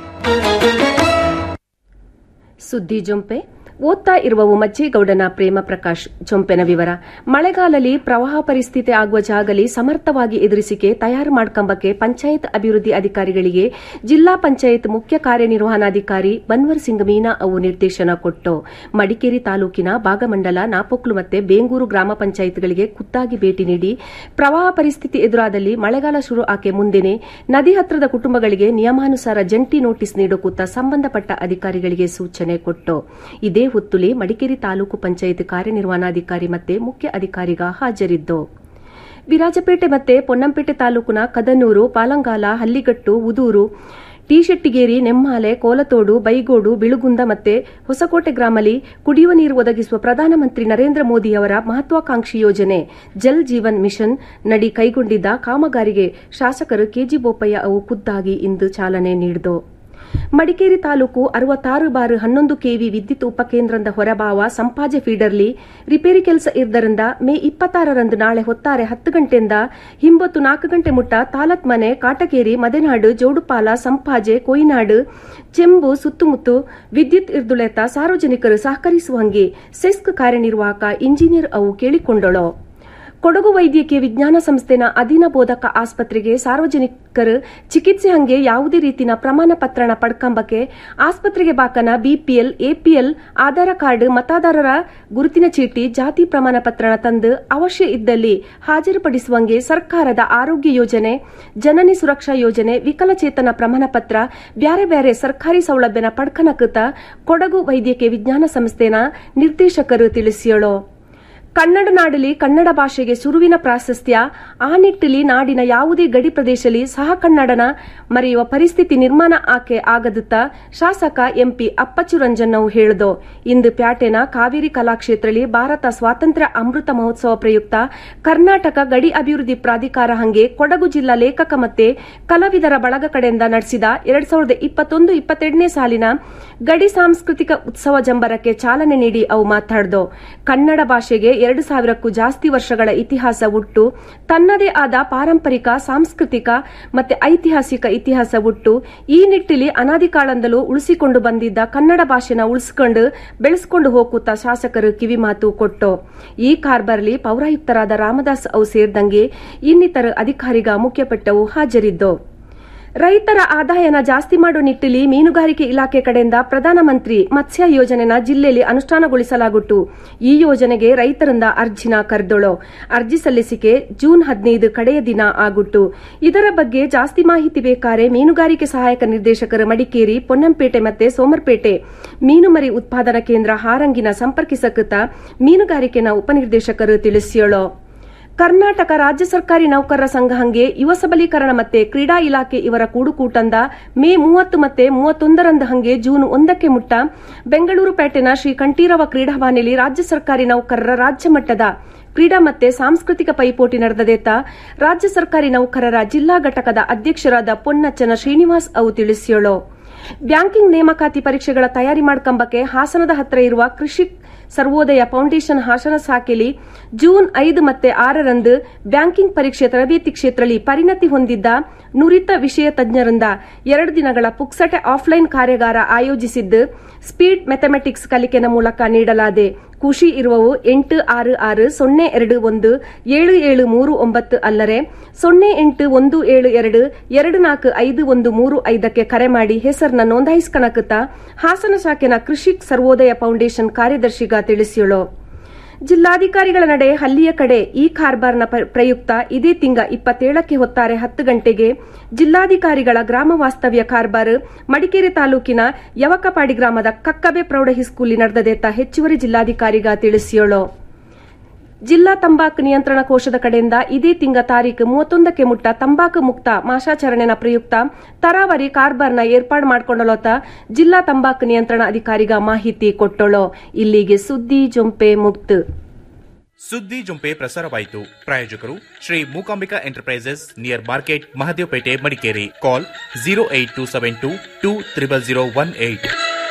ಸುದ್ದಿ ಜೊಂಪೆ ಓದ್ತಾ ಇರುವವು ಮಜ್ಜೇಗೌಡನ ಪ್ರೇಮ ಪ್ರಕಾಶ್ ಜೊಂಪೆನ ವಿವರ ಮಳೆಗಾಲಲ್ಲಿ ಪ್ರವಾಹ ಪರಿಸ್ಥಿತಿ ಆಗುವ ಜಾಗಲಿ ಸಮರ್ಥವಾಗಿ ಎದುರಿಸಿಕೆ ತಯಾರು ಮಾಡ್ಕೊಂಬಕ್ಕೆ ಪಂಚಾಯತ್ ಅಭಿವೃದ್ಧಿ ಅಧಿಕಾರಿಗಳಿಗೆ ಜಿಲ್ಲಾ ಪಂಚಾಯತ್ ಮುಖ್ಯ ಕಾರ್ಯನಿರ್ವಹಣಾಧಿಕಾರಿ ಬನ್ವರ್ ಸಿಂಗ್ ಮೀನಾ ಅವು ನಿರ್ದೇಶನ ಕೊಟ್ಟು ಮಡಿಕೇರಿ ತಾಲೂಕಿನ ಭಾಗಮಂಡಲ ನಾಪೊಕ್ಲು ಮತ್ತೆ ಬೇಂಗೂರು ಗ್ರಾಮ ಪಂಚಾಯತ್ಗಳಿಗೆ ಖುದ್ದಾಗಿ ಭೇಟಿ ನೀಡಿ ಪ್ರವಾಹ ಪರಿಸ್ಥಿತಿ ಎದುರಾದಲ್ಲಿ ಮಳೆಗಾಲ ಶುರು ಆಕೆ ಮುಂದೆನೆ ನದಿ ಹತ್ರದ ಕುಟುಂಬಗಳಿಗೆ ನಿಯಮಾನುಸಾರ ಜಂಟಿ ನೋಟಿಸ್ ನೀಡೋಕೂತ ಸಂಬಂಧಪಟ್ಟ ಅಧಿಕಾರಿಗಳಿಗೆ ಸೂಚನೆ ಕೊಟ್ಟು ಇದೇ ಹೊತ್ತುಲಿ ಮಡಿಕೇರಿ ತಾಲೂಕು ಪಂಚಾಯತ್ ಕಾರ್ಯನಿರ್ವಹಣಾಧಿಕಾರಿ ಮತ್ತೆ ಮುಖ್ಯ ಅಧಿಕಾರಿಗ ಹಾಜರಿದ್ದು ವಿರಾಜಪೇಟೆ ಮತ್ತೆ ಪೊನ್ನಂಪೇಟೆ ತಾಲೂಕಿನ ಕದನೂರು ಪಾಲಂಗಾಲ ಹಲ್ಲಿಗಟ್ಟು ಉದೂರು ಟಿಶೆಟ್ಟಿಗೇರಿ ನೆಮ್ಮಾಲೆ ಕೋಲತೋಡು ಬೈಗೋಡು ಬಿಳುಗುಂದ ಮತ್ತೆ ಹೊಸಕೋಟೆ ಗ್ರಾಮಲ್ಲಿ ಕುಡಿಯುವ ನೀರು ಒದಗಿಸುವ ಪ್ರಧಾನಮಂತ್ರಿ ನರೇಂದ್ರ ಮೋದಿಯವರ ಮಹತ್ವಾಕಾಂಕ್ಷಿ ಯೋಜನೆ ಜಲ್ ಜೀವನ್ ಮಿಷನ್ ನಡಿ ಕೈಗೊಂಡಿದ್ದ ಕಾಮಗಾರಿಗೆ ಶಾಸಕರು ಕೆಜಿ ಬೋಪಯ್ಯ ಅವು ಖುದ್ದಾಗಿ ಇಂದು ಚಾಲನೆ ನೀಡಿದರು ಮಡಿಕೇರಿ ತಾಲೂಕು ಅರವತ್ತಾರು ಬಾರು ಹನ್ನೊಂದು ಕೆವಿ ವಿದ್ಯುತ್ ಉಪಕೇಂದ್ರದ ಹೊರಭಾವ ಸಂಪಾಜೆ ಫೀಡರ್ಲಿ ರಿಪೇರಿ ಕೆಲಸ ಇದ್ದರಿಂದ ಮೇ ಇಪ್ಪತ್ತಾರರಂದು ನಾಳೆ ಹೊತ್ತಾರೆ ಹತ್ತು ಗಂಟೆಯಿಂದ ಹಿಂಬತ್ತು ನಾಲ್ಕು ಗಂಟೆ ಮುಟ್ಟ ತಾಲತ್ ಮನೆ ಕಾಟಕೇರಿ ಮದೆನಾಡು ಜೋಡುಪಾಲ ಸಂಪಾಜೆ ಕೊಯ್ನಾಡು ಚೆಂಬು ಸುತ್ತಮುತ್ತ ವಿದ್ಯುತ್ ಇರ್ದುಳೆತ ಸಾರ್ವಜನಿಕರು ಸಹಕರಿಸುವಂಗೆ ಸೆಸ್ಕ್ ಕಾರ್ಯನಿರ್ವಾಹಕ ಇಂಜಿನಿಯರ್ ಅವು ಕೇಳಿಕೊಂಡಳು ಕೊಡಗು ವೈದ್ಯಕೀಯ ವಿಜ್ಞಾನ ಸಂಸ್ಥೆನ ಅಧೀನ ಬೋಧಕ ಆಸ್ಪತ್ರೆಗೆ ಸಾರ್ವಜನಿಕರು ಚಿಕಿತ್ಸೆ ಹಂಗೆ ಯಾವುದೇ ರೀತಿನ ಪ್ರಮಾಣ ಪತ್ರಣ ಪಡ್ಕಂಬಕ್ಕೆ ಆಸ್ಪತ್ರೆಗೆ ಬಾಕನ ಬಿಪಿಎಲ್ ಎಪಿಎಲ್ ಆಧಾರ ಕಾರ್ಡ್ ಮತದಾರರ ಗುರುತಿನ ಚೀಟಿ ಜಾತಿ ಪ್ರಮಾಣ ಪತ್ರಣ ತಂದು ಅವಶ್ಯ ಇದ್ದಲ್ಲಿ ಹಾಜರುಪಡಿಸುವಂಗೆ ಸರ್ಕಾರದ ಆರೋಗ್ಯ ಯೋಜನೆ ಜನನಿ ಸುರಕ್ಷಾ ಯೋಜನೆ ವಿಕಲಚೇತನ ಪ್ರಮಾಣ ಪತ್ರ ಬ್ಯಾರೆ ಬ್ಯಾರೆ ಸರ್ಕಾರಿ ಸೌಲಭ್ಯನ ಪಡ್ಕನಕುತ ಕೊಡಗು ವೈದ್ಯಕೀಯ ವಿಜ್ಞಾನ ಸಂಸ್ಥೆನ ನಿರ್ದೇಶಕರು ತಿಳಿಸಿಯಳು ಕನ್ನಡ ನಾಡಲಿ ಕನ್ನಡ ಭಾಷೆಗೆ ಸುರುವಿನ ಪ್ರಾಶಸ್ತ್ಯ ಆ ನಿಟ್ಟಿಲಿ ನಾಡಿನ ಯಾವುದೇ ಗಡಿ ಪ್ರದೇಶದಲ್ಲಿ ಸಹ ಕನ್ನಡನ ಮರೆಯುವ ಪರಿಸ್ಥಿತಿ ನಿರ್ಮಾಣ ಆಕೆ ಆಗದುತ್ತ ಶಾಸಕ ಎಂಪಿ ಅಪ್ಪಚ್ಚು ರಂಜನ್ ನಾವು ಹೇಳಿದು ಇಂದು ಪ್ಯಾಟೆನ ಕಾವೇರಿ ಕಲಾಕ್ಷೇತ್ರದಲ್ಲಿ ಭಾರತ ಸ್ವಾತಂತ್ರ್ಯ ಅಮೃತ ಮಹೋತ್ಸವ ಪ್ರಯುಕ್ತ ಕರ್ನಾಟಕ ಗಡಿ ಅಭಿವೃದ್ಧಿ ಪ್ರಾಧಿಕಾರ ಹಂಗೆ ಕೊಡಗು ಜಿಲ್ಲಾ ಲೇಖಕ ಮತ್ತೆ ಕಲಾವಿದರ ಬಳಗ ಕಡೆಯಿಂದ ನಡೆಸಿದ ಎರಡ್ ಸಾವಿರದ ಇಪ್ಪತ್ತೊಂದು ಇಪ್ಪತ್ತೆರಡನೇ ಸಾಲಿನ ಗಡಿ ಸಾಂಸ್ಕೃತಿಕ ಉತ್ಸವ ಜಂಬರಕ್ಕೆ ಚಾಲನೆ ನೀಡಿ ಅವು ಮಾತಾಡ್ದು ಕನ್ನಡ ಭಾಷೆಗೆ ಎರಡು ಸಾವಿರಕ್ಕೂ ಜಾಸ್ತಿ ವರ್ಷಗಳ ಇತಿಹಾಸ ಉಟ್ಟು ತನ್ನದೇ ಆದ ಪಾರಂಪರಿಕ ಸಾಂಸ್ಕೃತಿಕ ಮತ್ತೆ ಐತಿಹಾಸಿಕ ಇತಿಹಾಸ ಉಟ್ಟು ಈ ನಿಟ್ಟಿಲಿ ಅನಾದಿ ಕಾಲದಿಂದಲೂ ಉಳಿಸಿಕೊಂಡು ಬಂದಿದ್ದ ಕನ್ನಡ ಭಾಷೆನ ಉಳಿಸಿಕೊಂಡು ಬೆಳೆಸಿಕೊಂಡು ಹೋಗುತ್ತಾ ಶಾಸಕರು ಕಿವಿಮಾತು ಕೊಟ್ಟು ಈ ಕಾರ್ಬರ್ಲಿ ಪೌರಾಯುಕ್ತರಾದ ರಾಮದಾಸ್ ಅವು ಸೇರಿದಂಗೆ ಇನ್ನಿತರ ಅಧಿಕಾರಿಗ ಮುಖ್ಯಪಟ್ಟವು ಹಾಜರಿದ್ದು ರೈತರ ಆದಾಯನ ಜಾಸ್ತಿ ಮಾಡೋ ನಿಟ್ಟಿಲಿ ಮೀನುಗಾರಿಕೆ ಇಲಾಖೆ ಕಡೆಯಿಂದ ಪ್ರಧಾನಮಂತ್ರಿ ಮತ್ಸ್ಯ ಯೋಜನೆನ ಜಿಲ್ಲೆಯಲ್ಲಿ ಅನುಷ್ಠಾನಗೊಳಿಸಲಾಗುಟ್ಟು ಈ ಯೋಜನೆಗೆ ರೈತರಿಂದ ಅರ್ಜಿನ ಕರೆದೊಳು ಅರ್ಜಿ ಸಲ್ಲಿಸಿಕೆ ಜೂನ್ ಹದಿನೈದು ಕಡೆಯ ದಿನ ಆಗುಟ್ಟು ಇದರ ಬಗ್ಗೆ ಜಾಸ್ತಿ ಮಾಹಿತಿ ಬೇಕಾರೆ ಮೀನುಗಾರಿಕೆ ಸಹಾಯಕ ನಿರ್ದೇಶಕರು ಮಡಿಕೇರಿ ಪೊನ್ನಂಪೇಟೆ ಮತ್ತೆ ಸೋಮರ್ಪೇಟೆ ಮೀನುಮರಿ ಉತ್ಪಾದನಾ ಕೇಂದ್ರ ಹಾರಂಗಿನ ಸಂಪರ್ಕಿಸಕುತ್ತ ಮೀನುಗಾರಿಕೆನ ಉಪನಿರ್ದೇಶಕರು ತಿಳಿಸಿಯಳು ಕರ್ನಾಟಕ ರಾಜ್ಯ ಸರ್ಕಾರಿ ನೌಕರರ ಸಂಘ ಹಂಗೆ ಯುವ ಸಬಲೀಕರಣ ಮತ್ತೆ ಕ್ರೀಡಾ ಇಲಾಖೆ ಇವರ ಕೂಡುಕೂಟಂದ ಮೇ ಮೂವತ್ತು ಮತ್ತೆ ಮೂವತ್ತೊಂದರಂದು ಹಂಗೆ ಜೂನ್ ಒಂದಕ್ಕೆ ಮುಟ್ಟ ಬೆಂಗಳೂರು ಪೇಟೆನ ಶ್ರೀ ಕಂಠೀರವ ಕ್ರೀಡಾಭಾನೆಯಲ್ಲಿ ರಾಜ್ಯ ಸರ್ಕಾರಿ ನೌಕರರ ರಾಜ್ಯ ಮಟ್ಟದ ಕ್ರೀಡಾ ಮತ್ತೆ ಸಾಂಸ್ಕೃತಿಕ ಪೈಪೋಟಿ ನಡೆದದೇತ ರಾಜ್ಯ ಸರ್ಕಾರಿ ನೌಕರರ ಜಿಲ್ಲಾ ಘಟಕದ ಅಧ್ಯಕ್ಷರಾದ ಪೊನ್ನಚ್ಚನ ಶ್ರೀನಿವಾಸ್ ಅವು ತಿಳಿಸಿಯಳು ಬ್ಯಾಂಕಿಂಗ್ ನೇಮಕಾತಿ ಪರೀಕ್ಷೆಗಳ ತಯಾರಿ ಮಾಡ್ಕಂಬಕ್ಕೆ ಹಾಸನದ ಹತ್ರ ಇರುವ ಕೃಷಿ ಸರ್ವೋದಯ ಫೌಂಡೇಶನ್ ಹಾಸನ ಶಾಖೆಯಲ್ಲಿ ಜೂನ್ ಐದು ಮತ್ತೆ ಆರರಂದು ಬ್ಯಾಂಕಿಂಗ್ ಪರೀಕ್ಷೆ ತರಬೇತಿ ಕ್ಷೇತ್ರದಲ್ಲಿ ಪರಿಣತಿ ಹೊಂದಿದ್ದ ನುರಿತ ವಿಷಯ ತಜ್ಞರಿಂದ ಎರಡು ದಿನಗಳ ಪುಕ್ಸಟೆ ಆಫ್ಲೈನ್ ಕಾರ್ಯಾಗಾರ ಆಯೋಜಿಸಿದ್ದು ಸ್ಪೀಡ್ ಮ್ಯಾಥಮೆಟಿಕ್ಸ್ ಕಲಿಕೆನ ಮೂಲಕ ನೀಡಲಾದೆ ಖುಷಿ ಇರುವವು ಎಂಟು ಆರು ಆರು ಸೊನ್ನೆ ಎರಡು ಒಂದು ಏಳು ಏಳು ಮೂರು ಒಂಬತ್ತು ಅಲ್ಲರೆ ಸೊನ್ನೆ ಎಂಟು ಒಂದು ಏಳು ಎರಡು ಎರಡು ನಾಲ್ಕು ಐದು ಒಂದು ಮೂರು ಐದಕ್ಕೆ ಕರೆ ಮಾಡಿ ಹೆಸರನ್ನ ನೋಂದಾಯಿಸ್ಕಣಕುತ್ತ ಹಾಸನ ಶಾಖೆನ ಕೃಷಿ ಸರ್ವೋದಯ ಫೌಂಡೇಶನ್ ಕಾರ್ಯದರ್ಶಿಗ ತಿಳಿಸಿಯಳು ಜಿಲ್ಲಾಧಿಕಾರಿಗಳ ನಡೆ ಹಳ್ಳಿಯ ಕಡೆ ಈ ಕಾರ್ಬಾರ್ನ ಪ್ರಯುಕ್ತ ಇದೇ ತಿಂಗ ಇಪ್ಪತ್ತೇಳಕ್ಕೆ ಹೊತ್ತಾರೆ ಹತ್ತು ಗಂಟೆಗೆ ಜಿಲ್ಲಾಧಿಕಾರಿಗಳ ಗ್ರಾಮ ವಾಸ್ತವ್ಯ ಕಾರ್ಬಾರ್ ಮಡಿಕೇರಿ ತಾಲೂಕಿನ ಯವಕಪಾಡಿ ಗ್ರಾಮದ ಕಕ್ಕಬೆ ಪ್ರೌಢ ಹೈಸ್ಕೂಲಿ ನಡೆದದೆತ್ತ ಹೆಚ್ಚುವರಿ ಜಿಲ್ಲಾಧಿಕಾರಿಗ ತಿಳಿಸಿಯೋಳು ಜಿಲ್ಲಾ ತಂಬಾಕು ನಿಯಂತ್ರಣ ಕೋಶದ ಕಡೆಯಿಂದ ಇದೇ ತಿಂಗ ತಾರೀಕು ಮೂವತ್ತೊಂದಕ್ಕೆ ಮುಟ್ಟ ತಂಬಾಕು ಮುಕ್ತ ಮಾಸಾಚರಣೆನ ಪ್ರಯುಕ್ತ ತರಾವರಿ ಕಾರ್ಬಾರ್ನ ಏರ್ಪಾಡು ಮಾಡಿಕೊಂಡಲೋತ ಜಿಲ್ಲಾ ತಂಬಾಕು ನಿಯಂತ್ರಣ ಅಧಿಕಾರಿಗ ಮಾಹಿತಿ ಕೊಟ್ಟಳು ಇಲ್ಲಿಗೆ ಸುದ್ದಿ ಜೊಂಪೆ ಮುಕ್ತು ಸುದ್ದಿ ಜುಂಪೆ ಪ್ರಸಾರವಾಯಿತು ಪ್ರಾಯೋಜಕರು Shri Mookambika enterprises near market Mahadevapete Madikeri call zero eight two seven two two triple zero one eight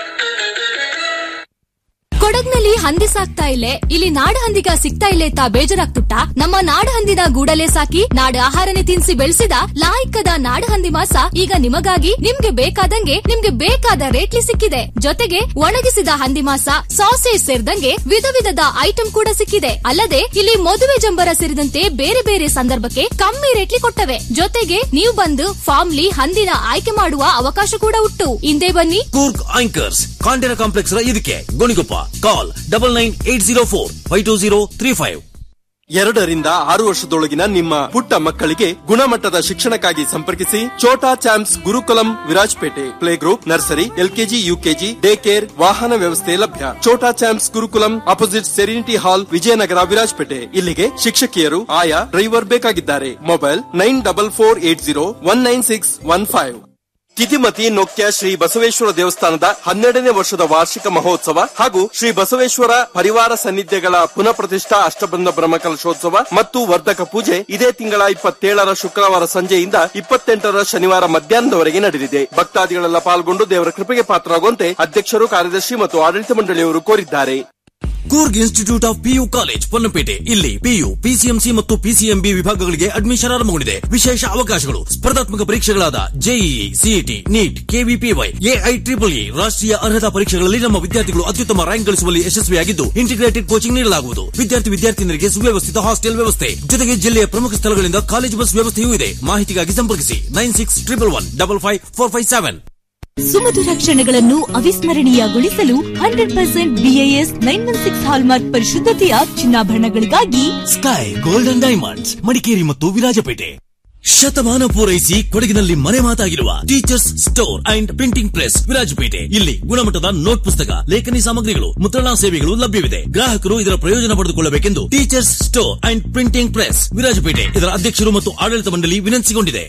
ಕೊಡಗ್ನಲ್ಲಿ ಹಂದಿ ಸಾಕ್ತಾ ಇಲ್ಲೇ ಇಲ್ಲಿ ನಾಡ ಹಂದಿಗ ಸಿಗ್ತಾ ಇಲ್ಲೇ ತಾ ಬೇಜಾರಾಗ್ತುಟ್ಟ ನಮ್ಮ ನಾಡ ಹಂದಿನ ಗೂಡಲೇ ಸಾಕಿ ನಾಡ ಆಹಾರನೇ ತಿನ್ಸಿ ಬೆಳೆಸಿದ ಲಾಯಕ್ಕದ ನಾಡ ಹಂದಿ ಮಾಸ ಈಗ ನಿಮಗಾಗಿ ನಿಮ್ಗೆ ಬೇಕಾದಂಗೆ ನಿಮ್ಗೆ ಬೇಕಾದ ರೇಟ್ಲಿ ಸಿಕ್ಕಿದೆ ಜೊತೆಗೆ ಒಣಗಿಸಿದ ಹಂದಿ ಮಾಸ ಸಾಸೇಜ್ ಸೇರಿದಂಗೆ ವಿಧ ವಿಧದ ಐಟಂ ಕೂಡ ಸಿಕ್ಕಿದೆ ಅಲ್ಲದೆ ಇಲ್ಲಿ ಮದುವೆ ಜಂಬರ ಸೇರಿದಂತೆ ಬೇರೆ ಬೇರೆ ಸಂದರ್ಭಕ್ಕೆ ಕಮ್ಮಿ ರೇಟ್ಲಿ ಕೊಟ್ಟವೆ ಜೊತೆಗೆ ನೀವು ಬಂದು ಫಾರ್ಮ್ಲಿ ಹಂದಿನ ಆಯ್ಕೆ ಮಾಡುವ ಅವಕಾಶ ಕೂಡ ಉಂಟು ಹಿಂದೆ ಬನ್ನಿ ಕೂರ್ಗ್ ಆಂಕರ್ಸ್ ಕಾಂಟೇನರ್ ಕಾಂಪ್ಲೆಕ್ಸ್ ರ ಇದಕ್ಕೆ Gonigoppa call double nine eight zero four five two zero three five ಎರಡರಿಂದ ಆರು ವರ್ಷದೊಳಗಿನ ನಿಮ್ಮ ಪುಟ್ಟ ಮಕ್ಕಳಿಗೆ ಗುಣಮಟ್ಟದ ಶಿಕ್ಷಣಕ್ಕಾಗಿ ಸಂಪರ್ಕಿಸಿ Chhota Champs Gurukulam Virajpet play group nursery LKG UKG day care ವಾಹನ ವ್ಯವಸ್ಥೆ ಲಭ್ಯ Chhota Champs Gurukulam opposite Serenity Hall Vijayanagar Virajpet ಇಲ್ಲಿಗೆ ಶಿಕ್ಷಕಿಯರು ಆಯಾ ಡ್ರೈವರ್ ಬೇಕಾಗಿದ್ದಾರೆ mobile nine double four eight zero one nine six one five Thithimathi ನೊಕ್ಯ ಶ್ರೀ ಬಸವೇಶ್ವರ ದೇವಸ್ಥಾನದ ಹನ್ನೆರಡನೇ ವರ್ಷದ ವಾರ್ಷಿಕ ಮಹೋತ್ಸವ ಹಾಗೂ ಶ್ರೀ ಬಸವೇಶ್ವರ ಪರಿವಾರ ಸನ್ನಿಧ್ಯಗಳ ಪುನಃ ಪ್ರತಿಷ್ಠಾ ಅಷ್ಟಬಂಧ ಬ್ರಹ್ಮಕಲಶೋತ್ಸವ ಮತ್ತು ವರ್ಧಕ ಪೂಜೆ ಇದೇ ತಿಂಗಳ ಇಪ್ಪತ್ತೇಳರ ಶುಕ್ರವಾರ ಸಂಜೆಯಿಂದ ಇಪ್ಪತ್ತೆಂಟರ ಶನಿವಾರ ಮಧ್ಯಾಹ್ನದವರೆಗೆ ನಡೆಯಲಿದೆ ಭಕ್ತಾದಿಗಳೆಲ್ಲ ಪಾಲ್ಗೊಂಡು ದೇವರ ಕೃಪೆಗೆ ಪಾತ್ರರಾಗುವಂತೆ ಅಧ್ಯಕ್ಷರು ಕಾರ್ಯದರ್ಶಿ ಮತ್ತು ಆಡಳಿತ ಮಂಡಳಿಯವರು ಕೋರಿದ್ದಾರೆ Coorg institute of PU college Ponnappete ಇಲ್ಲಿ ಪಿಯು ಪಿಸಿಎಂಸಿ ಮತ್ತು ಪಿಸಿಎಂಬಿ ವಿಭಾಗಗಳಿಗೆ ಅಡ್ಮಿಷನ್ ಆರಂಭಗೊಂಡಿದೆ ವಿಶೇಷ ಅವಕಾಶಗಳು ಸ್ಪರ್ಧಾತ್ಮಕ ಪರೀಕ್ಷೆಗಳಾದ JEE CET NEET KVPY AI triple E ರಾಷ್ಟ್ರೀಯ ಅರ್ಹತಾ ಪರೀಕ್ಷೆಗಳಲ್ಲಿ ನಮ್ಮ ವಿದ್ಯಾರ್ಥಿಗಳು ಅತ್ಯುತ್ತಮ ರ್ಯಾಂಕ್ ಗಳಿಸುವಲ್ಲಿ ಯಶಸ್ವಿಯಾಗಿದ್ದು ಇಂಟಿಗ್ರೇಟೆಡ್ ಕೋಚಿಂಗ್ ನೀಡಲಾಗುವುದು ವಿದ್ಯಾರ್ಥಿ ವಿದ್ಯಾರ್ಥಿನಿಯರಿಗೆ ಸುವ್ಯವಸ್ಥಿತ ಹಾಸ್ಟೆಲ್ ವ್ಯವಸ್ಥೆ ಜೊತೆಗೆ ಜಿಲ್ಲೆಯ ಪ್ರಮುಖ ಸ್ಥಳಗಳಿಂದ ಕಾಲೇಜ್ ಬಸ್ ವ್ಯವಸ್ಥೆಯೂ ಇದೆ ಮಾಹಿತಿಗಾಗಿ ಸಂಪರ್ಕಿಸಿ nine six triple one double five four five seven ಸುಮಧುರ ಕ್ಷಣಗಳನ್ನು ಅವಿಸ್ಮರಣೀಯಗೊಳಿಸಲು hundred percent BIS nine one six hallmark ಪರಿಶುದ್ಧತೆಯ ಚಿನ್ನಾಭರಣಗಳಿಗಾಗಿ ಸ್ಕೈ ಗೋಲ್ಡನ್ ಡೈಮಂಡ್ಸ್ ಮಡಿಕೇರಿ ಮತ್ತು ವಿರಾಜಪೇಟೆ ಶತಮಾನ ಪೂರೈಸಿ ಕೊಡಗಿನಲ್ಲಿ ಮನೆ ಮಾತಾಗಿರುವ teachers store and printing press Virajpet ಇಲ್ಲಿ ಗುಣಮಟ್ಟದ ನೋಟ್ ಪುಸ್ತಕ ಲೇಖನಿ ಸಾಮಗ್ರಿಗಳು ಮುದ್ರಣಾ ಸೇವೆಗಳು ಲಭ್ಯವಿದೆ ಗ್ರಾಹಕರು ಇದರ ಪ್ರಯೋಜನ ಪಡೆದುಕೊಳ್ಳಬೇಕೆಂದು teachers store and printing press Virajpet ಇದರ ಅಧ್ಯಕ್ಷರು ಮತ್ತು ಆಡಳಿತ ಮಂಡಳಿ ವಿನಂತಿಸಿಕೊಂಡಿದೆ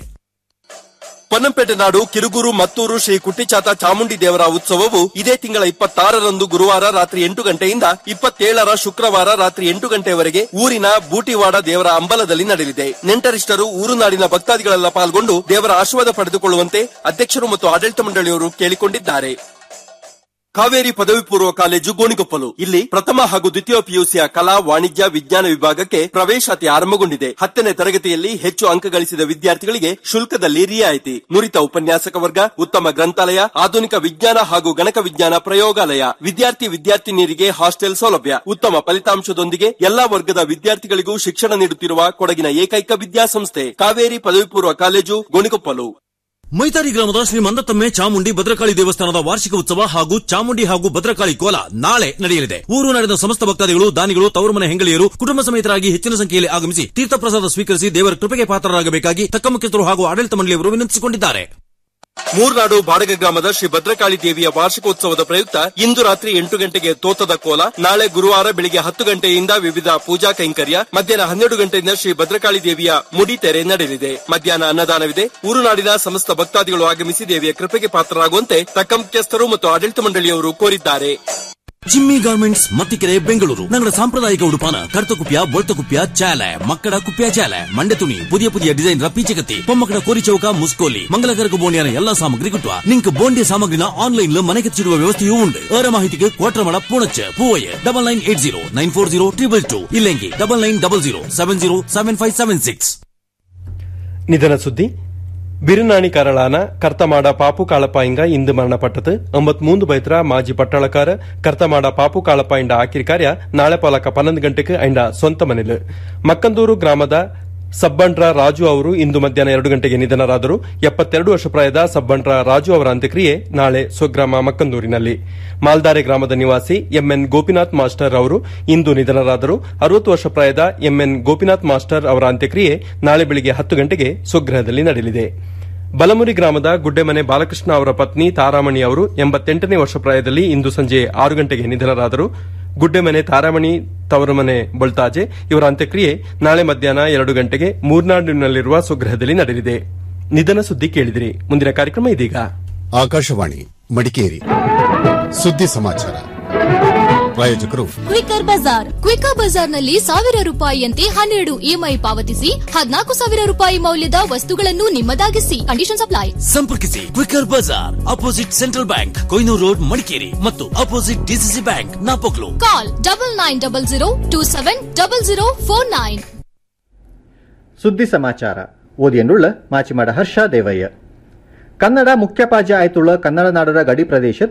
ಪೊನ್ನಂಪೇಟೆ ನಾಡು ಕಿರುಗೂರು ಮತ್ತೂರು ಶ್ರೀ ಕುಟ್ಟಿಚಾತ ಚಾಮುಂಡಿ ದೇವರ ಉತ್ಸವವು ಇದೇ ತಿಂಗಳ ಇಪ್ಪತ್ತಾರರಂದು ಗುರುವಾರ ರಾತ್ರಿ ಎಂಟು ಗಂಟೆಯಿಂದ ಇಪ್ಪತ್ತೇಳರ ಶುಕ್ರವಾರ ರಾತ್ರಿ ಎಂಟು ಗಂಟೆಯವರೆಗೆ ಊರಿನ ಬೂಟಿವಾಡ ದೇವರ ಅಂಬಲದಲ್ಲಿ ನಡೆಯಲಿದೆ ನೆಂಟರಿಷ್ಟರು ಊರು ನಾಡಿನ ಭಕ್ತಾದಿಗಳೆಲ್ಲ ಪಾಲ್ಗೊಂಡು ದೇವರ ಆಶೀರ್ವಾದ ಪಡೆದುಕೊಳ್ಳುವಂತೆ ಅಧ್ಯಕ್ಷರು ಮತ್ತು ಆಡಳಿತ ಮಂಡಳಿಯವರು ಕೇಳಿಕೊಂಡಿದ್ದಾರೆ ಕಾವೇರಿ ಪದವಿ ಪೂರ್ವ ಕಾಲೇಜು ಗೋಣಿಕೊಪ್ಪಲು ಇಲ್ಲಿ ಪ್ರಥಮ ಹಾಗೂ ದ್ವಿತೀಯ ಪಿಯುಸಿಯ ಕಲಾ ವಾಣಿಜ್ಯ ವಿಜ್ಞಾನ ವಿಭಾಗಕ್ಕೆ ಪ್ರವೇಶಾತಿ ಆರಂಭಗೊಂಡಿದೆ ಹತ್ತನೇ ತರಗತಿಯಲ್ಲಿ ಹೆಚ್ಚು ಅಂಕ ಗಳಿಸಿದ ವಿದ್ಯಾರ್ಥಿಗಳಿಗೆ ಶುಲ್ಕದಲ್ಲಿ ರಿಯಾಯಿತಿ ನುರಿತ ಉಪನ್ಯಾಸಕ ವರ್ಗ ಉತ್ತಮ ಗ್ರಂಥಾಲಯ ಆಧುನಿಕ ವಿಜ್ಞಾನ ಹಾಗೂ ಗಣಕ ವಿಜ್ಞಾನ ಪ್ರಯೋಗಾಲಯ ವಿದ್ಯಾರ್ಥಿ ವಿದ್ಯಾರ್ಥಿನಿಯರಿಗೆ ಹಾಸ್ಟೆಲ್ ಸೌಲಭ್ಯ ಉತ್ತಮ ಫಲಿತಾಂಶದೊಂದಿಗೆ ಎಲ್ಲಾ ವರ್ಗದ ವಿದ್ಯಾರ್ಥಿಗಳಿಗೂ ಶಿಕ್ಷಣ ನೀಡುತ್ತಿರುವ ಕೊಡಗಿನ ಏಕೈಕ ವಿದ್ಯಾಸಂಸ್ಥೆ ಕಾವೇರಿ ಪದವಿ ಪೂರ್ವ ಕಾಲೇಜು ಗೋಣಿಕೊಪ್ಪಲು ಮೈತಾರಿ ಗ್ರಾಮದ ಶ್ರೀ ಮಂದತ್ತಮ್ಮೆ ಚಾಮುಂಡಿ ಭದ್ರಕಾಳಿ ದೇವಸ್ಥಾನದ ವಾರ್ಷಿಕ ಉತ್ಸವ ಹಾಗೂ ಚಾಮುಂಡಿ ಹಾಗೂ ಭದ್ರಕಾಳಿ ಕೋಲ ನಾಳೆ ನಡೆಯಲಿದೆ ಊರು ನಡೆದ ಸಮಸ್ತ ಭಕ್ತಾದಿಗಳು ದಾನಿಗಳು ತವರುಮನೆ ಹೆಂಗಳಿಯರು ಕುಟುಂಬ ಸಮೇತರಾಗಿ ಹೆಚ್ಚಿನ ಸಂಖ್ಯೆಯಲ್ಲಿ ಆಗಮಿಸಿ ತೀರ್ಥಪ್ರಸಾದ ಸ್ವೀಕರಿಸಿ ದೇವರ ಕೃಪೆಗೆ ಪಾತ್ರರಾಗಬೇಕಾಗಿ ತಕ್ಕ ಮುಖ್ಯಸ್ಥರು ಹಾಗೂ ಆಡಳಿತ ಮಂಡಳಿಯವರು ವಿನಂತಿಸಿಕೊಂಡಿದ್ದಾರೆ ಮೂರ್ನಾಡು ಬಾಡಗ ಗ್ರಾಮದ ಶ್ರೀ ಭದ್ರಕಾಳಿ ದೇವಿಯ ವಾರ್ಷಿಕೋತ್ಸವದ ಪ್ರಯುಕ್ತ ಇಂದು ರಾತ್ರಿ ಎಂಟು ಗಂಟೆಗೆ ತೋತದ ಕೋಲ ನಾಳೆ ಗುರುವಾರ ಬೆಳಿಗ್ಗೆ ಹತ್ತು ಗಂಟೆಯಿಂದ ವಿವಿಧ ಪೂಜಾ ಕೈಂಕರ್ಯ ಮಧ್ಯಾಹ್ನ ಹನ್ನೆರಡು ಗಂಟೆಯಿಂದ ಶ್ರೀ ಭದ್ರಕಾಳಿ ದೇವಿಯ ಮುಡಿ ತೆರೆ ನಡೆಯಲಿದೆ ಮಧ್ಯಾಹ್ನ ಅನ್ನದಾನವಿದೆ ಊರುನಾಡಿನ ಸಮಸ್ತ ಭಕ್ತಾದಿಗಳು ಆಗಮಿಸಿ ದೇವಿಯ ಕೃಪೆಗೆ ಪಾತ್ರರಾಗುವಂತೆ ತಕ್ಕ ಮುಖ್ಯಸ್ಥರು ಮತ್ತು ಆಡಳಿತ ಮಂಡಳಿಯವರು ಕೋರಿದ್ದಾರೆ ಜಿಮ್ಮಿ ಗಾರ್ಮೆಂಟ್ಸ್ ಮತ್ತಿಕೆರೆ ಬೆಂಗಳೂರು ನಗರ ಸಾಂಪ್ರದಾಯಿಕ ಉಡುಪಾನ ಕರ್ತಕುಪ್ಯ ಬೊಳ್ತಕುಪ್ಯ ಚಾಲೆ ಮಕ್ಕಳ ಕುಪ್ಯ ಚಾಲೆ ಮಂಡೆ ತುಣಿ ಪುದಿಯ ಪುದಿಯ ಡಿಸೈನ್ ಪೀಚಕತ್ತಿ ಪೊಮ್ಮಕ್ಕಳ ಕೋರಿ ಚೌಕ ಮುಸ್ಕೋಲಿ ಮಂಗಲಕರಕ ಬೋಂಡಿಯನ ಎಲ್ಲಾ ಸಾಮಗ್ರಿ കിട്ടുക നിങ്ങൾക്ക് ബോണ്ടിയ സാമഗ്രിന ഓൺലൈനിൽ മനക്കെത്തിച്ചിടുക വ്യവസ്ഥയും ഉണ്ട് ഏറെ മാഹിതിക്ക് കോട്ടമട പൂണച്ച് Poovaiah double nine eight zero nine four zero triple two ഇല്ലെങ്കിൽ double nine double zero seven zero seven five seven six ನಿಧನ ಸುದ್ದಿ ಬಿರುನಾಣಿ ಕರಳಾನ ಕರ್ತಮಾಡ ಪಾಪು ಕಾಳಪಾಯಿಂಗ ಇಂದು ಮರಣಪಟ್ಟದು ಒಂಬತ್ಮೂಂದು ಬೈತ್ರ ಮಾಜಿ ಪಟ್ಟಾಳಕಾರ ಕರ್ತಮಾಡ ಪಾಪು ಕಾಳಪಾಯಿಂಡ ಆಕಿರಿ ಕಾರ್ಯ ನಾಳೆ ಪಾಲಕ ಪನ್ನೊಂದು ಗಂಟೆಗೆ ಐಂಡ ಸ್ವಂತ ಮನೆಲು ಮಕ್ಕಂದೂರು ಗ್ರಾಮದ ಸಬ್ಬಂಡ್ರ ರಾಜು ಅವರು ಇಂದು ಮಧ್ಯಾಹ್ನ ಎರಡು ಗಂಟೆಗೆ ನಿಧನರಾದರು ಎಪ್ಪತ್ತೆರಡು ವರ್ಷ ಪ್ರಾಯದ ಸಬ್ಬಂಡ್ರ ರಾಜು ಅವರ ಅಂತ್ಯಕ್ರಿಯೆ ನಾಳೆ ಸ್ವಗ್ರಾಮ ಮಕ್ಕಂದೂರಿನಲ್ಲಿ ಮಾಲ್ದಾರೆ ಗ್ರಾಮದ ನಿವಾಸಿ ಎಂಎನ್ ಗೋಪಿನಾಥ್ ಮಾಸ್ಟರ್ ಅವರು ಇಂದು ನಿಧನರಾದರು ಅರವತ್ತು ವರ್ಷ ಪ್ರಾಯದ ಎಂಎನ್ ಗೋಪಿನಾಥ್ ಮಾಸ್ಟರ್ ಅವರ ಅಂತ್ಯಕ್ರಿಯೆ ನಾಳೆ ಬೆಳಿಗ್ಗೆ ಹತ್ತು ಗಂಟೆಗೆ ಸ್ವಗೃಹದಲ್ಲಿ ನಡೆಯಲಿದೆ ಬಲಮುರಿ ಗ್ರಾಮದ ಗುಡ್ಡೆಮನೆ ಬಾಲಕೃಷ್ಣ ಅವರ ಪತ್ನಿ ತಾರಾಮಣಿ ಅವರು ಎಂಬತ್ತೆಂಟನೇ ವರ್ಷ ಪ್ರಾಯದಲ್ಲಿ ಇಂದು ಸಂಜೆ ಆರು ಗಂಟೆಗೆ ನಿಧನರಾದರು ಗುಡ್ಡೆಮನೆ ತಾರಾಮಣಿ ತವರುಮನೆ ಬೊಳ್ತಾಜೆ ಇವರ ಅಂತ್ಯಕ್ರಿಯೆ ನಾಳೆ ಮಧ್ಯಾಹ್ನ ಎರಡು ಗಂಟೆಗೆ ಮೂರ್ನಾಡಿನಲ್ಲಿರುವ ಸ್ವಗೃಹದಲ್ಲಿ ನಡೆಯಲಿದೆ ನಿಧನ ಸುದ್ದಿ ಕೇಳಿದಿರಿ ಮುಂದಿನ ಕಾರ್ಯಕ್ರಮ ಇದೀಗ ಆಕಾಶವಾಣಿ ಮಡಿಕೇರಿ ಸುದ್ದಿ ಸಮಾಚಾರ ಪ್ರಾಯೋಜಕರು ಕ್ವಿಕರ್ ಬಜಾರ್ ಕ್ವಿಕರ್ ಬಜಾರ್ನಲ್ಲಿ ಸಾವಿರ ರೂಪಾಯಿಯಂತೆ ಹನ್ನೆರಡು ಇಎಂಐ ಪಾವತಿಸಿ ಹದಿನಾಲ್ಕು ಸಾವಿರ ರೂಪಾಯಿ ಮೌಲ್ಯದ ವಸ್ತುಗಳನ್ನು ನಿಮ್ಮದಾಗಿಸಿ ಕಂಡೀಷನ್ ಅಪ್ಲೈ ಸಂಪರ್ಕಿಸಿ quicker Bazaar opposite central bank Koinur road Madikeri ಮತ್ತು opposite DCC bank Napoklu call double nine double zero two seven double zero four nine ಸುದ್ದಿ ಸಮಾಚಾರ ಓದಿಯನ್ನುಳ್ಳ ಮಾಚಿಮಾಡ ಹರ್ಷ ದೇವಯ್ಯ ಕನ್ನಡ ಮುಖ್ಯಪಾಜ ಆಯ್ತುಳ್ಳ ಕನ್ನಡ ನಾಡರ ಗಡಿ ಪ್ರದೇಶ